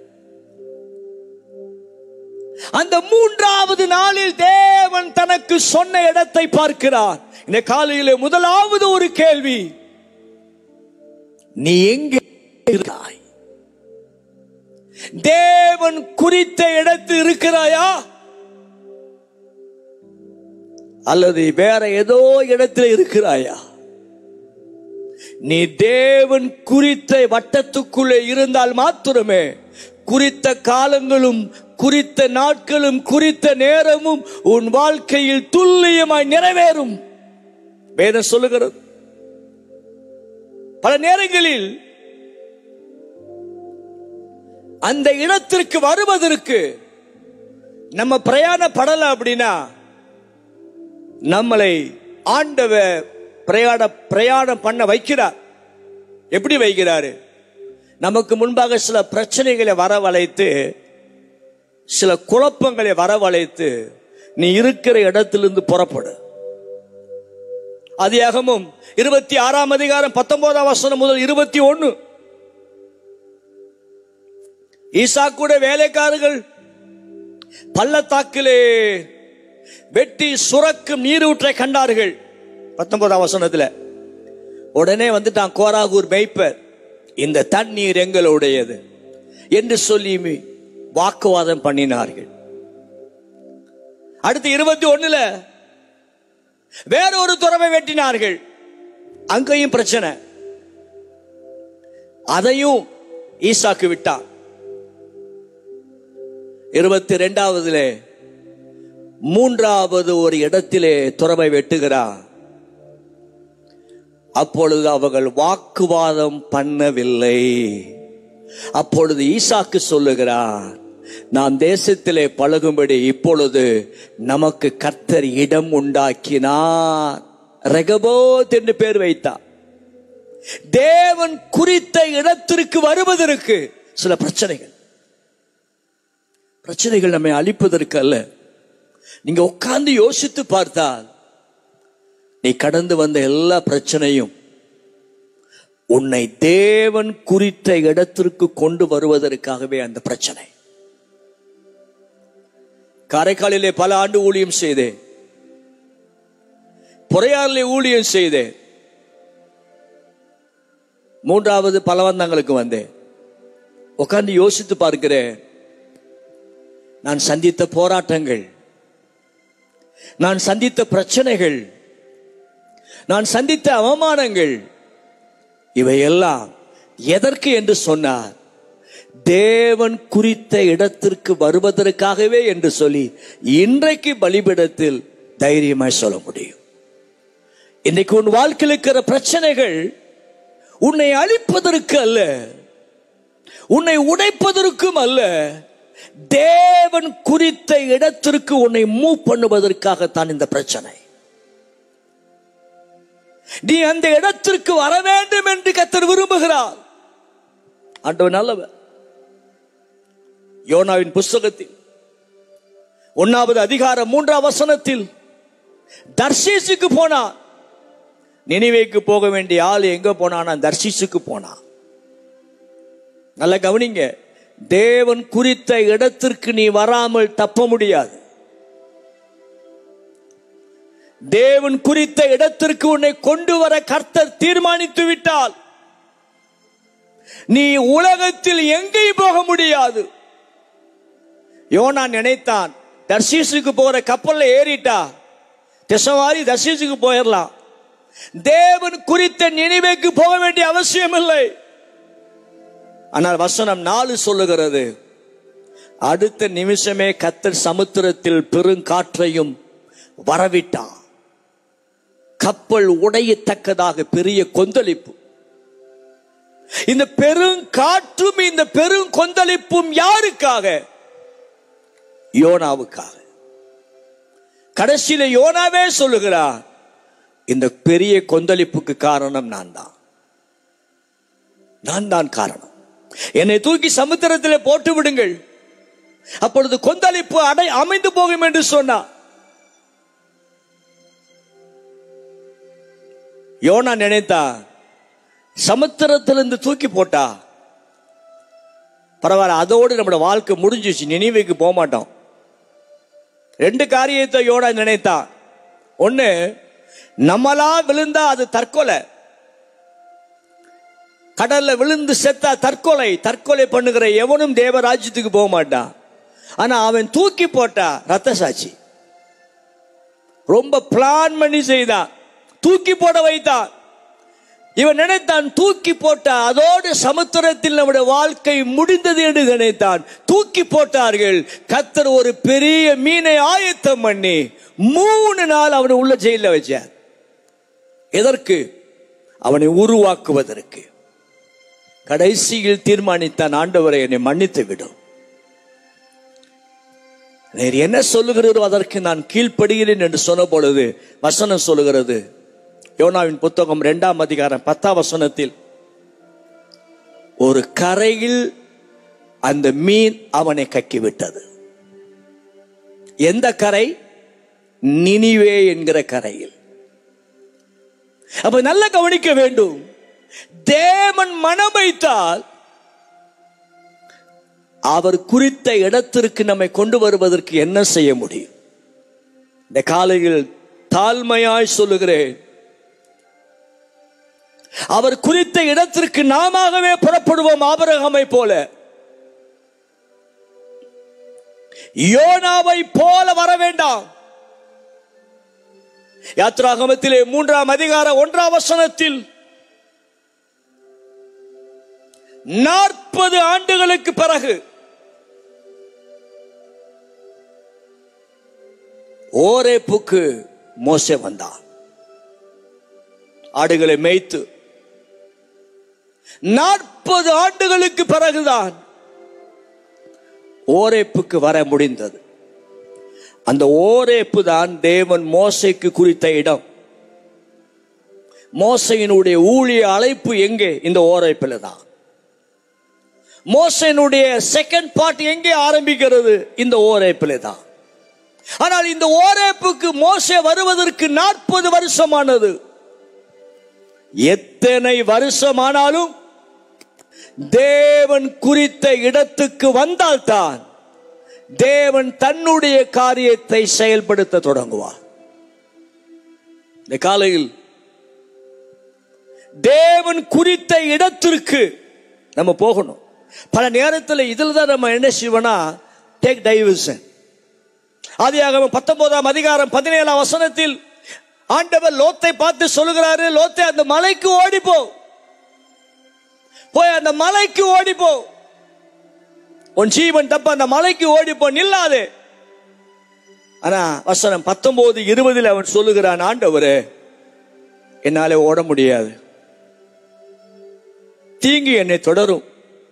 அந்த மூன்றாவது நாளில் தேவன் தனக்கு சொன்ன இடத்தை பார்க்கிறார் இந்த காலையிலே முதலாவது ஒரு கேள்வி நீ எங்கே இருக்கிறாய் தேவன் குறித்த இடத்தில் இருக்கிறாயா அல்லது வேற ஏதோ இடத்துல இருக்கிறாயா நீ தேவன் குறித்த வட்டத்துக்குள்ளே இருந்தால் மாத்திரமே குறித்த காலங்களும் குறித்த நாட்களும் குறித்த நேரமும் உன் வாழ்க்கையில் துல்லியமாய் நிறைவேறும் வேதம் சொல்லுகிறது பல நேரங்களில் அந்த இடத்திற்கு வருவதற்கு நம்ம பிரயாணப்படல அப்படின்னா நம்மளை ஆண்டவ பிரயாண பிரயாணம் பண்ண வைக்கிறார் எப்படி வைக்கிறாரு நமக்கு முன்பாக சில பிரச்சனைகளை வரவழைத்து சில குழப்பங்களை வரவழைத்து நீ இருக்கிற இடத்திலிருந்து புறப்படு அதிகாகமும் இருபத்தி ஆறாம் அதிகாரம் பத்தொன்பதாம் வசனம் முதல் இருபத்தி ஒன்னு ஈசா கூட வேலைக்காரர்கள் பள்ளத்தாக்கிலே வெட்டி சுரக்கும் நீரூற்றை கண்டார்கள் பத்தொன்பதாம் வசனத்துல உடனே வந்துட்டான் கோராகூர் மேய்ப்பர் இந்த தண்ணீர் எங்களுடையது என்று சொல்லி வாக்குவாதம் பண்ணினார்கள் அடுத்து இருபத்தி ஒண்ணுல வேறொரு துறவை வெட்டினார்கள் அங்கேயும் பிரச்சனை அதையும் ஈசாக்கு விட்டான் இருபத்தி ரெண்டாவதுல மூன்றாவது ஒரு இடத்திலே துறவை வெட்டுகிறார் அப்பொழுது அவர்கள் வாக்குவாதம் பண்ணவில்லை அப்பொழுது ஈசாக்கு சொல்லுகிறார் நாம் தேசத்திலே பழகும்படி இப்பொழுது நமக்கு கர்த்தர் இடம் உண்டாக்கினார் ரெகபோத் என்று பேர் வைத்தார் தேவன் குறித்த இடத்திற்கு வருவதற்கு சில பிரச்சனைகள் பிரச்சனைகள் நம்மை அழிப்பதற்கு அல்ல நீங்க உட்கார்ந்து யோசித்து பார்த்தால் நீ கடந்து வந்த எல்லா பிரச்சனையும் உன்னை தேவன் குறித்த இடத்திற்கு கொண்டு வருவதற்காகவே அந்த பிரச்சனை காரைக்காலிலே பல ஆண்டு ஊழியம் செய்தேன் பொறையாறிலே ஊழியம் செய்தேன் மூன்றாவது பலவந்தங்களுக்கு வந்தேன் உட்கார்ந்து யோசித்து பார்க்கிறேன் நான் சந்தித்த போராட்டங்கள் நான் சந்தித்த பிரச்சனைகள் நான் சந்தித்த அவமானங்கள் இவையெல்லாம் எதற்கு என்று சொன்னார் தேவன் குறித்த இடத்திற்கு வருவதற்காகவே என்று சொல்லி இன்றைக்கு பலிபிடத்தில் தைரியமாய் சொல்ல முடியும் இன்னைக்கு உன் வாழ்க்கையில் இருக்கிற பிரச்சனைகள் உன்னை அழிப்பதற்கு அல்ல உன்னை உடைப்பதற்கும் அல்ல தேவன் குறித்த இடத்திற்கு உன்னை மூவ் பண்ணுவதற்காகத்தான் இந்த பிரச்சனை நீ அந்த இடத்திற்கு வர வேண்டும் என்று கத்தர் விரும்புகிறார் ஆண்டவன் நல்லவர் யோனாவின் புஸ்தகத்தில் ஒன்னாவது அதிகாரம் மூன்றாம் வசனத்தில் தர்ஷீசுக்கு போனான் நினைவேக்கு போக வேண்டிய ஆள் எங்க போனானா தர்ஷீசுக்கு போனான் நல்ல கவனிங்க தேவன் குறித்த இடத்திற்கு நீ வராமல் தப்ப முடியாது தேவன் குறித்த இடத்திற்கு உன்னை கொண்டு வர கர்த்தர் தீர்மானித்து விட்டால் நீ உலகத்தில் எங்கேயும் போக முடியாது யோனா நினைத்தான் தர்ஷீசுக்கு போற கப்பல்ல ஏறிட்டா திசவாரி தர்ஷீசுக்கு போயிடலாம் தேவன் குறித்த நினைவுக்கு போக வேண்டிய அவசியம் இல்லை ஆனால் வசனம் நாலு சொல்லுகிறது அடுத்த நிமிஷமே கத்தர் சமுத்திரத்தில் பெருங்காற்றையும் வரவிட்டான் கப்பல் உடையத்தக்கதாக பெரிய கொந்தளிப்பு இந்த பெருங்காற்றும் இந்த பெருங்கொந்தளிப்பும் யாருக்காக யோனாவுக்காக கடைசியில யோனாவே சொல்லுகிறார் இந்த பெரிய கொந்தளிப்புக்கு காரணம் நான் தான் நான் தான் காரணம் என்னை தூக்கி சமுத்திரத்தில் போட்டு விடுங்கள் அப்பொழுது கொந்தளிப்பு அடை அமைந்து போகும் என்று சொன்னார் யோனா நினைத்தா சமுத்திரத்திலிருந்து தூக்கி போட்டா பரவாயில்ல அதோடு நம்மளோட வாழ்க்கை முடிஞ்சிச்சு நினைவுக்கு போக மாட்டோம் ரெண்டு காரியத்தை யோனா நினைத்தா ஒண்ணு நம்மளா விழுந்தா அது தற்கொலை கடல்ல விழுந்து செத்தா தற்கொலை தற்கொலை பண்ணுகிற எவனும் தேவராஜ்யத்துக்கு போக மாட்டான் ஆனா அவன் தூக்கி போட்டா ரத்த சாட்சி ரொம்ப பிளான் பண்ணி செய்தான் தூக்கி போட வைத்தான் இவன் நினைத்தான் தூக்கி போட்ட அதோடு சமுத்திரத்தில் நம்முடைய வாழ்க்கை முடிந்தது என்று நினைத்தான் தூக்கி போட்டார்கள் கத்தர் ஒரு பெரிய மீனை ஆயத்தம் பண்ணி மூணு நாள் அவனை உள்ள ஜெயில வச்சார் எதற்கு அவனை உருவாக்குவதற்கு கடைசியில் தீர்மானித்தான் ஆண்டவரை என்னை மன்னித்து விடும் நீர் என்ன சொல்லுகிறீரோ அதற்கு நான் கீழ்ப்படுகிறேன் என்று சொன்ன பொழுது வசனம் சொல்லுகிறது யோனாவின் புத்தகம் இரண்டாம் அதிகாரம் பத்தாம் வசனத்தில் ஒரு கரையில் அந்த மீன் அவனை கக்கிவிட்டது எந்த கரை நினிவே என்கிற கரையில் அப்ப நல்ல கவனிக்க வேண்டும் தேவன் மனம் வைத்தால் அவர் குறித்த இடத்திற்கு நம்மை கொண்டு வருவதற்கு என்ன செய்ய முடியும் இந்த காலையில் தாழ்மையாய் சொல்லுகிறேன் அவர் குறித்த இடத்திற்கு நாமவே புறப்படுவோம் ஆபரகமை போல யோனாவை போல வர வேண்டாம் யாத்ராகமத்திலே மூன்றாம் அதிகார ஒன்றாம் வசனத்தில் நாற்பது ஆண்டுகளுக்கு பிறகு ஓரேப்புக்கு மோசே வந்தான் ஆடுகளை மேய்த்து நாற்பது ஆண்டுகளுக்கு பிறகுதான் ஓரேப்புக்கு வர முடிந்தது அந்த ஓரேப்பு தான் தேவன் மோசைக்கு குறித்த இடம் மோசையினுடைய ஊழிய அழைப்பு எங்கே இந்த ஓரேப்பில் தான் மோசையினுடைய செகண்ட் பார்ட் எங்கே ஆரம்பிக்கிறது இந்த ஓரேப்பில் தான் ஆனால் இந்த ஓரேப்புக்கு மோசே வருவதற்கு நாற்பது வருஷமானது எத்தனை வருஷமானாலும் தேவன் குறித்த இடத்துக்கு வந்தால்தான் தேவன் தன்னுடைய காரியத்தை செயல்படுத்த தொடங்குவார் இந்த காலையில் தேவன் குறித்த இடத்திற்கு நம்ம போகணும் பல நேரத்தில் இதில் தான் நம்ம என்ன செய்வோம்னா டேக் டைவர்ஷன் ஆதியாகம பத்தொன்பதாம் அதிகாரம் பதினேழாம் வசனத்தில் ஆண்டவர் லோத்தை பார்த்து சொல்லுகிறாரு லோத்தை அந்த மலைக்கு ஓடிப்போ போய் அந்த மலைக்கு ஓடிப்போ உன் ஜீவன் தப்ப அந்த மலைக்கு ஓடிப்போ நில்லாது ஆனா வசனம் பத்தொன்பது இருபதில் அவன் சொல்லுகிறான் ஆண்டவரே என்னால ஓட முடியாது தீங்கு என்னை தொடரும்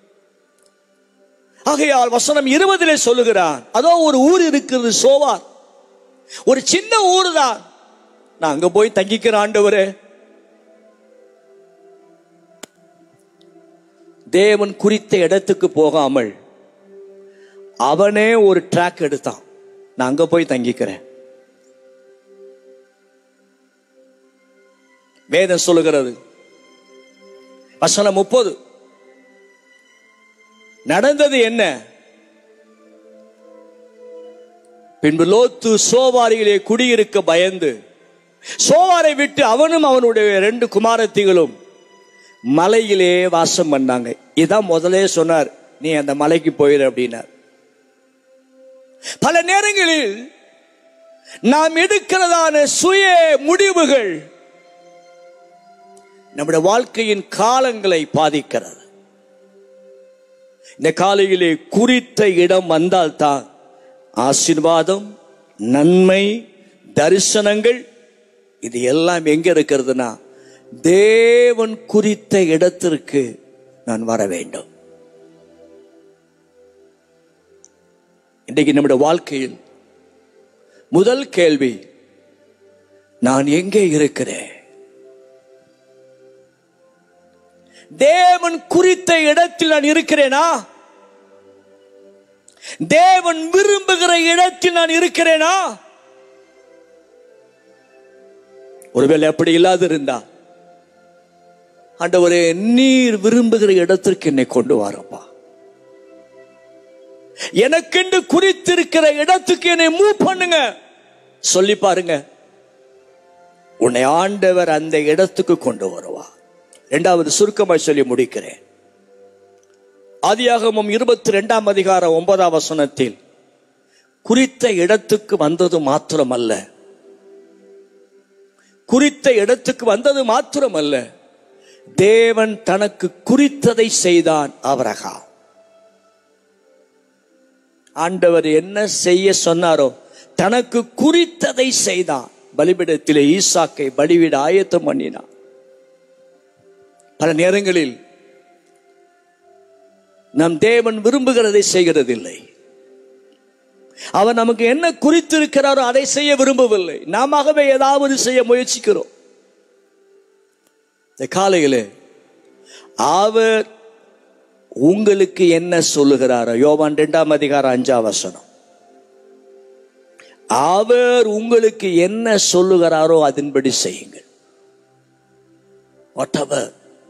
ஆகையால் வசனம் இருபதிலே சொல்லுகிறான் அதோ ஒரு ஊர் இருக்கிறது சோவார் ஒரு சின்ன ஊர் தான் நான் அங்க போய் தங்கிக்கிற ஆண்டவரே தேவன் குறித்த இடத்துக்கு போகாமல் அவனே ஒரு ட்ராக் எடுத்தான் நான் அங்க போய் தங்கிக்கிறேன் வேதம் சொல்லுகிறது வசனம் முப்பது நடந்தது என்ன பின்பு லோத்து சோவாரியிலே குடியிருக்க பயந்து சோவாரை விட்டு அவனும் அவனுடைய ரெண்டு குமாரத்திகளும் மலையிலே வாசம் பண்ணாங்க இதான் முதலே சொன்னார் நீ அந்த மலைக்கு போயிரு அப்படின்னார் பல நேரங்களில் நாம் எடுக்கிறதான சுய முடிவுகள் நம்முடைய வாழ்க்கையின் காலங்களை பாதிக்கிறது இந்த காலையிலே குறித்த இடம் வந்தால்தான் ஆசீர்வாதம் நன்மை தரிசனங்கள் இது எல்லாம் எங்க இருக்கிறதுனா தேவன் குறித்த இடத்திற்கு நான் வர வேண்டும் இன்றைக்கு நம்முடைய வாழ்க்கையில் முதல் கேள்வி நான் எங்கே இருக்கிறேன் தேவன் குறித்த இடத்தில் நான் இருக்கிறேனா தேவன் விரும்புகிற இடத்தில் நான் இருக்கிறேனா ஒருவேளை அப்படி இல்லாது இருந்தா ஆண்டவரே நீர் விரும்புகிற இடத்திற்கு என்னை கொண்டு வரப்பா எனக்கென்று குறித்திருக்கிற இடத்துக்கு என்னை மூவ் பண்ணுங்க சொல்லி பாருங்க உன்னை ஆண்டவர் அந்த இடத்துக்கு கொண்டு வருவா இரண்டாவது சுருக்கமாய் சொல்லி முடிக்கிறேன் ஆதியாகமம் இருபத்தி ரெண்டாம் அதிகாரம் ஒன்பதாம் வசனத்தில் குறித்த இடத்துக்கு வந்தது மாத்திரமல்ல குறித்த இடத்துக்கு வந்தது மாத்திரமல்ல தேவன் தனக்கு குறித்ததை செய்தான் அவரகா ஆண்டவர் என்ன செய்ய சொன்னாரோ தனக்கு குறித்ததை செய்தான் பலிபிடத்திலே ஈசாக்கை பலிவிட ஆயத்தம் பண்ணினான் பல நேரங்களில் நம் தேவன் விரும்புகிறதை செய்கிறதில்லை அவர் நமக்கு என்ன குறித்திருக்கிறாரோ அதை செய்ய விரும்பவில்லை நாமவே ஏதாவது செய்ய முயற்சிக்கிறோம் இந்த காலையிலே அவர் உங்களுக்கு என்ன சொல்லுகிறாரோ யோவான் இரண்டாம் அதிகாரம் அஞ்சாம் வசனம் அவர் உங்களுக்கு என்ன சொல்லுகிறாரோ அதன்படி செய்யுங்கள் whatever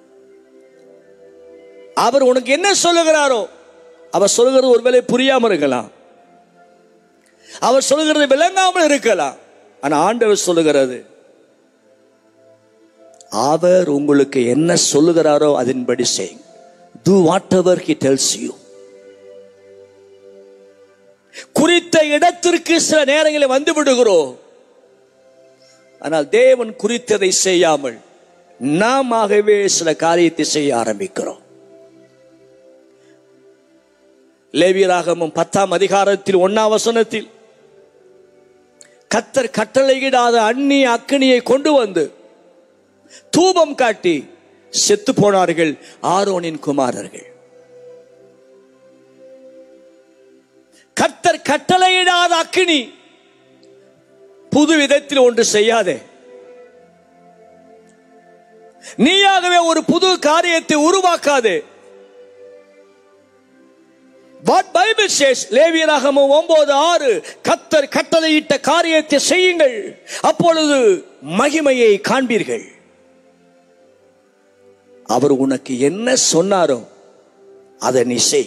அவர் உனக்கு என்ன சொல்லுகிறாரோ அவர் சொல்லுகிறது ஒருவேளை புரியாம இருக்கலாம் அவர் சொல்லுகிறது விளங்காமல் இருக்கலாம் ஆனா ஆண்டவர் சொல்லுகிறது அவர் உங்களுக்கு என்ன சொல்லுகிறாரோ அதன்படி செய்யுங்க do whatever he tells you குறித்த இடத்திற்கு சில நேரங்களில் வந்து விடுகிறோம் ஆனால் தேவன் குறித்ததை செய்யாமல் நாமவே சில காரியத்தை செய்ய ஆரம்பிக்கிறோம் லேவியராகமும் பத்தாம் அதிகாரத்தில் ஒன்னாம் வசனத்தில் கத்தர் கட்டளையிடாத அந்நிய அக்கனியை கொண்டு வந்து தூபம் காட்டி செத்து போனார்கள் ஆரோனின் குமாரர்கள் கர்த்தர் கட்டளையிடாத அக்கினி புது விதத்தில் ஒன்று செய்யாதே நீயாகவே ஒரு புது காரியத்தை உருவாக்காதே வாட் பைபிள் சேஸ் லேவியராகமும் ஒன்பது ஆறு கத்தர் கட்டளையிட்ட காரியத்தை செய்யுங்கள் அப்பொழுது மகிமையை காண்பீர்கள் அவர் உனக்கு என்ன சொன்னாரோ அதை நீ செய்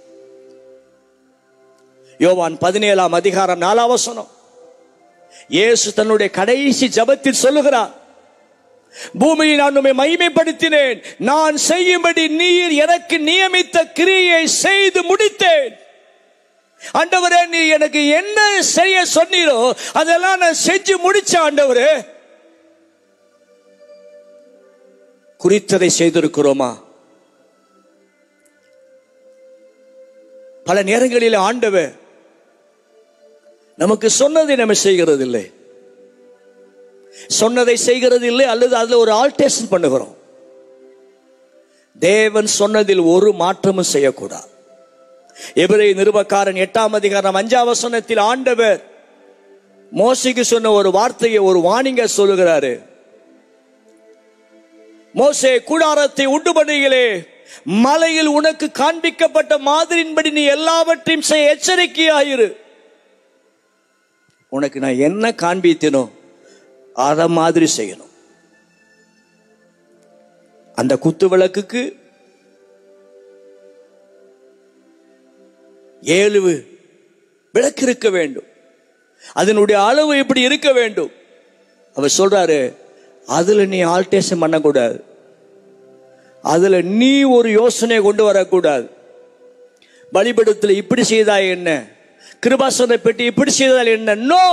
யோவான் பதினேழாம் அதிகாரம் நாலாம் வசனம் இயேசு தன்னுடைய கடைசி ஜபத்தில் சொல்லுகிறார் பூமியை நான் உண்மை மகிமைப்படுத்தினேன் நான் செய்யும்படி நீர் எனக்கு நியமித்த கிரியை செய்து முடித்தேன் ஆண்டவரே நீ எனக்கு என்ன செய்ய சொன்னீரோ அதெல்லாம் நான் செஞ்சு முடிச்ச ஆண்டவரே குறித்ததை செய்திருக்கிறோமா பல நேரங்களில் ஆண்டவர் நமக்கு சொன்னதை நம்ம செய்கிறது இல்லை சொன்னதை செய்கிறது இல்லை அல்லது அதுல ஒரு ஆல்டேஷன் பண்ணுகிறோம் தேவன் சொன்னதில் ஒரு மாற்றமும் செய்யக்கூடாது எபிரே நிருபக்காரன் எட்டாம் அதிகாரம் அஞ்சாம் வசனத்தில் ஆண்டவர் மோசைக்கு சொன்ன ஒரு வார்த்தையை ஒரு வாணிங்க சொல்லுகிறாரு மோசே கூடாரத்தை உண்டு பண்ணுகளே மலையில் உனக்கு காண்பிக்கப்பட்ட மாதிரியின்படி நீ எல்லாவற்றையும் செய்ய எச்சரிக்கையாயிரு உனக்கு நான் என்ன காண்பித்தனோ அத மாதிரி செய்யணும் அந்த குத்து விளக்குக்கு ஏழு விளக்கு இருக்க வேண்டும் அதனுடைய அளவு எப்படி இருக்க வேண்டும் அவர் சொல்றாரு அதுல நீ ஆல்டேஷன் பண்ணக்கூடாது அதுல நீ ஒரு யோசனை கொண்டு வரக்கூடாது பலிபடத்தில் இப்படி செய்தாய் என்ன கிருபாசனை பெட்டி இப்படி செய்தால் என்ன நோ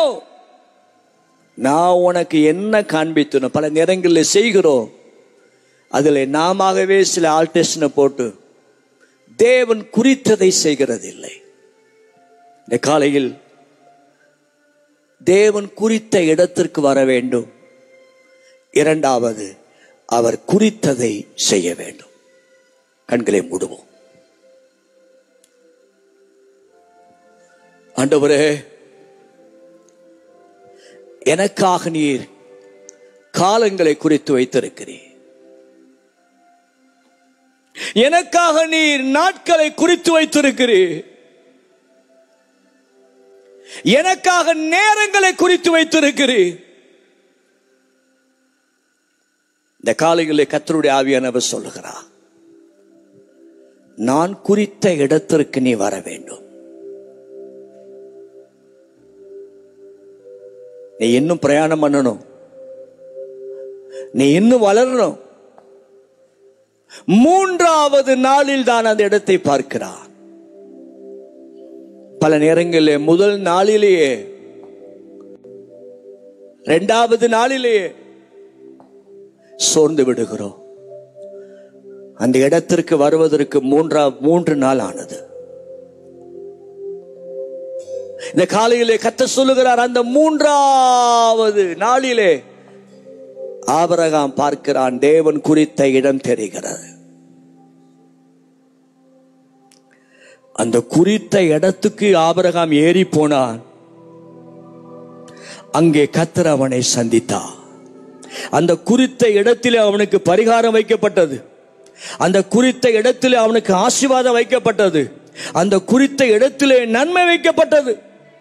நான் உனக்கு என்ன காண்பித்தனும் பல நேரங்களில் செய்கிறோம் அதில் நாமவே சில ஆல்டேஷனை போட்டு தேவன் குறித்ததை செய்கிறதில்லை இந்த காலையில் தேவன் குறித்த இடத்திற்கு வர வேண்டும் இரண்டாவது அவர் குறித்ததை செய்ய வேண்டும் கண்களை மூடுவோம் ஆண்டவரே எனக்காக நீர் காலங்களை குறித்து வைத்திருக்கிறீர் எனக்காக நீர் நாட்களை குறித்து வைத்திருக்கிறீர் எனக்காக நேரங்களை குறித்து வைத்திருக்கிறீர் இந்த காலைகளில் கத்தருடைய ஆவியானவர் சொல்லுகிறார் நான் குறித்த இடத்திற்கு நீ வர வேண்டும் நீ இன்னும் பிரயாணம் பண்ணணும் நீ இன்னும் வளரணும் மூன்றாவது நாளில் தான் அந்த இடத்தை பார்க்கிறார் பல நேரங்களில் முதல் நாளிலேயே இரண்டாவது நாளிலேயே சோர்ந்து விடுகிறோம் அந்த இடத்திற்கு வருவதற்கு மூன்றா மூன்று நாள் ஆனது இந்த காலையிலே கத்த சொல்லுகிறார் அந்த மூன்றாவது நாளிலே ஆபரகாம் பார்க்கிறான் தேவன் குறித்த இடம் தெரிகிறது அந்த குறித்த இடத்துக்கு ஆபரகாம் ஏறி போனான் அங்கே கத்தர் அவனை சந்தித்தார் அந்த குறித்த இடத்திலே அவனுக்கு பரிகாரம் வைக்கப்பட்டது அந்த குறித்த இடத்திலே அவனுக்கு ஆசீர்வாதம் வைக்கப்பட்டது அந்த குறித்த இடத்திலே நன்மை வைக்கப்பட்டது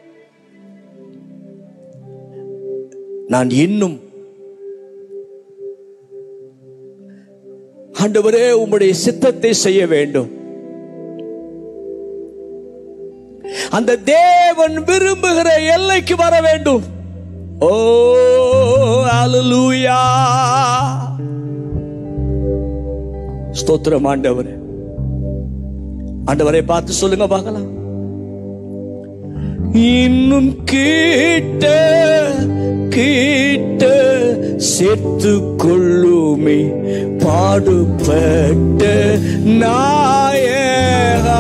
நான் இன்னும் ஆண்டவரே உம்முடைய சித்தத்தை செய்ய வேண்டும் அந்த தேவன் விரும்புகிற எல்லைக்கு வர வேண்டும் ஓ அல்லேலூயா ஸ்தோத்திரம் ஆண்டவரே ஆண்டவரை பார்த்து சொல்லுங்க பார்க்கலாம் இன்னும் கிட்ட கிட்ட சேர்த்து கொள்ளுமே பாடுபட்ட நாயகா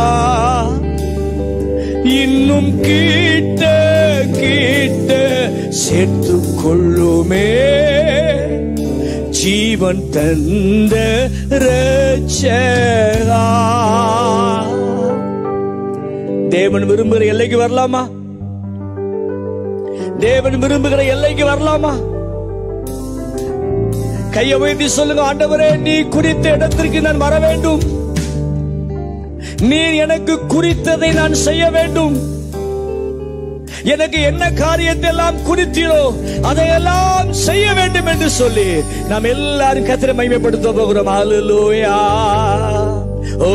இன்னும் கிட்ட கிட்ட சேர்த்து கொள்ளுமே ஜீவன் தந்த ரட்சகா தேவன் விரும்புகிற எல்லைக்கு வரலாமா தேவன் விரும்புகிற எல்லைக்கு வரலாமா கையை உயர்த்தி சொல்லுங்க ஆண்டவரே நீ குறித்த இடத்திற்கு நான் வர வேண்டும் நீர் எனக்கு குறித்ததை நான் செய்ய வேண்டும் எனக்கு என்ன காரியத்தை எல்லாம் குறித்தீரோ அதையெல்லாம் செய்ய வேண்டும் என்று சொல்லி நாம் எல்லாரும் கத்திர மகிமைப்படுத்த போகிறோம் ஹalleluya ஓ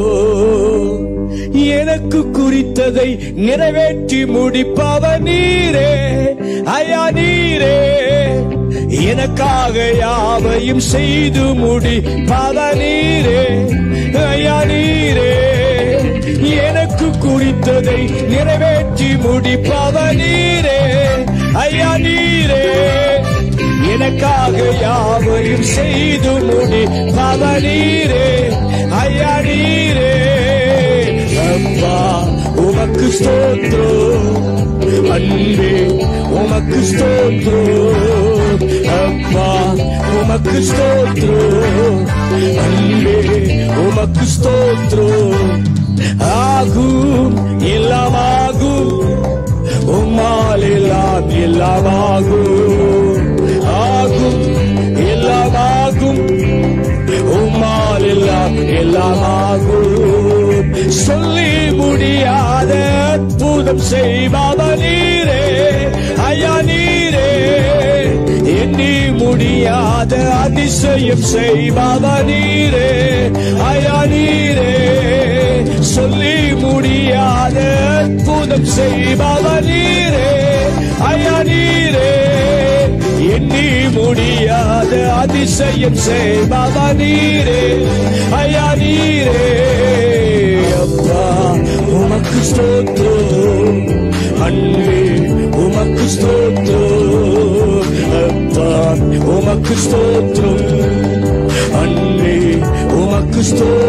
எனக்கு குறித்ததை நிறைவேற்றி முடிப்பவ நீரே ஐயா நீரே எனக்காக யாவையும் செய்து முடிப்பவ நீரே ஐயா நீரே எனக்கு குறித்ததை நிறைவேற்றி முடிப்பவ நீரே ஐயா நீரே எனக்காக யாவையும் செய்து முடிப்பவ நீரே ஐயா நீரே அப்பா உமக்கு ஸ்தோத்திரம் அன்பே உமக்கு ஸ்தோத்திரம் அப்பா உமக்கு ஸ்தோத்திரம் அன்பே உமக்கு ஸ்தோத்திரம் ஆகும் எல்லாமாகும் உம்மால் எல்லாம் எல்லாமாகும் ஆகும் எல்லாமாகும் உம்மால் எல்லாம் எல்லாமாகும் சொல்லி முடியாத அற்புதம் செய்வாத நீரே ஐயா நீரே எண்ணி முடியாத அதிசயம் செய்வாத நீரே ஐயா நீரே சொல்லி முடியாத அற்புதம் செய்வாத நீரே ஐயா நீரே எண்ணி முடியாத அதிசயம் செய்வாத நீரே ஐயா நீரே அப்பா உமக்கு ஸ்தோத்திரம் அன்பே உமக்கு ஸ்தோத்திரம் அப்பா உமக்கு ஸ்தோத்திரம் அன்பே உமக்கு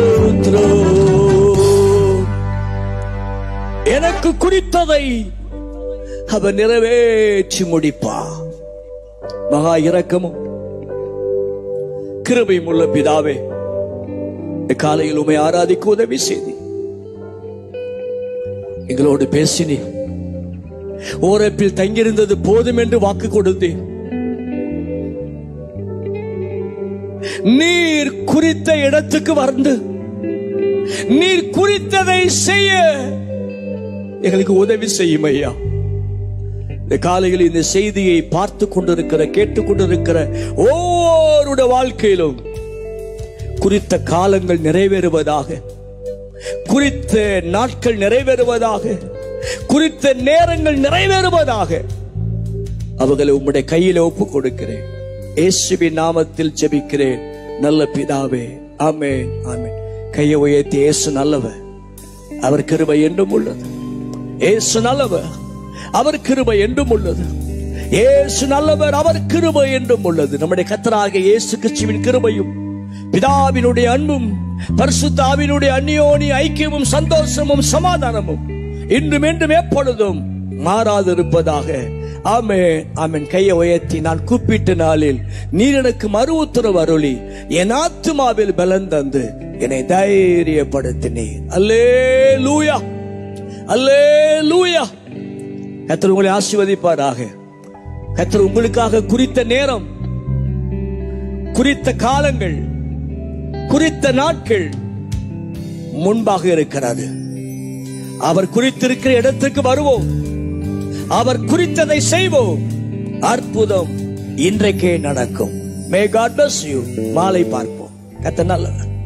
ஸ்தோத்திரம் எனக்கு குறித்ததை அவர் நிறைவேற்றி முடிப்பா மகா இரக்கமும் கிருபையும் உள்ள பிதாவே இந்த காலையில் உமை ஆராதிக்க உதவி செய்தி எங்களோடு பேசினி ஓரப்பில் தங்கியிருந்தது போதும் என்று வாக்கு கொடுத்தேன் நீர் குறித்த இடத்துக்கு வந்து நீர் குறித்ததை செய்ய எங்களுக்கு உதவி செய்யும் ஐயா இந்த காலையில் இந்த செய்தியை பார்த்து கொண்டிருக்கிற கேட்டுக் கொண்டிருக்கிற ஒவ்வொருடைய வாழ்க்கையிலும் குறித்த காலங்கள் நிறைவேறுவதாக குறித்த நாட்கள் நிறைவேறுவதாக குறித்த நேரங்கள் நிறைவேறுவதாக அவர்களை உம்முடைய கையில ஒப்பு கொடுக்கிறேன் இயேசுவின் நாமத்தில் ஜெபிக்கிறேன் நல்ல பிதாவே ஆமென் ஆமென் கையை உயர்த்தி இயேசு நல்லவர் அவர் கிருபை என்றும் உள்ளது இயேசு நல்லவர் அவர் கிருபை என்றும் உள்ளது இயேசு நல்லவர் அவர் கிருபை என்றும் உள்ளது நம்முடைய கத்தராக இயேசு கிறிஸ்துவின் கிருபையும் பிதாவினுடைய அன்பும் பரிசுத்தாவினுடைய அந்நியோனி ஐக்கியமும் சந்தோஷமும் சமாதானமும் இன்றும் என்றும் எப்பொழுதும் மாறாதிருப்பதாக ஆமே ஆமென் கையை உயர்த்தி நான் கூப்பிட்ட நாளில் நீர் எனக்கு மறு உத்தரவு அருளி என் ஆத்துமாவில் பலன் தந்து என்னை தைரியப்படுத்தினீர் அல்லே லூயா அல்லே லூயா கத்தர் உங்களை ஆசீர்வதிப்பாராக கத்தர் உங்களுக்காக குறித்த நேரம் குறித்த காலங்கள் குறித்த நாட்கள் முன்பாக இருக்கிறது அவர் குறித்திருக்கிற இடத்துக்கு வருவோம் அவர் குறித்ததை செய்வோம் அற்புதம் இன்றைக்கே நடக்கும் மே காட் bless you மாலை பார்ப்போம் கத்த நல்லவர்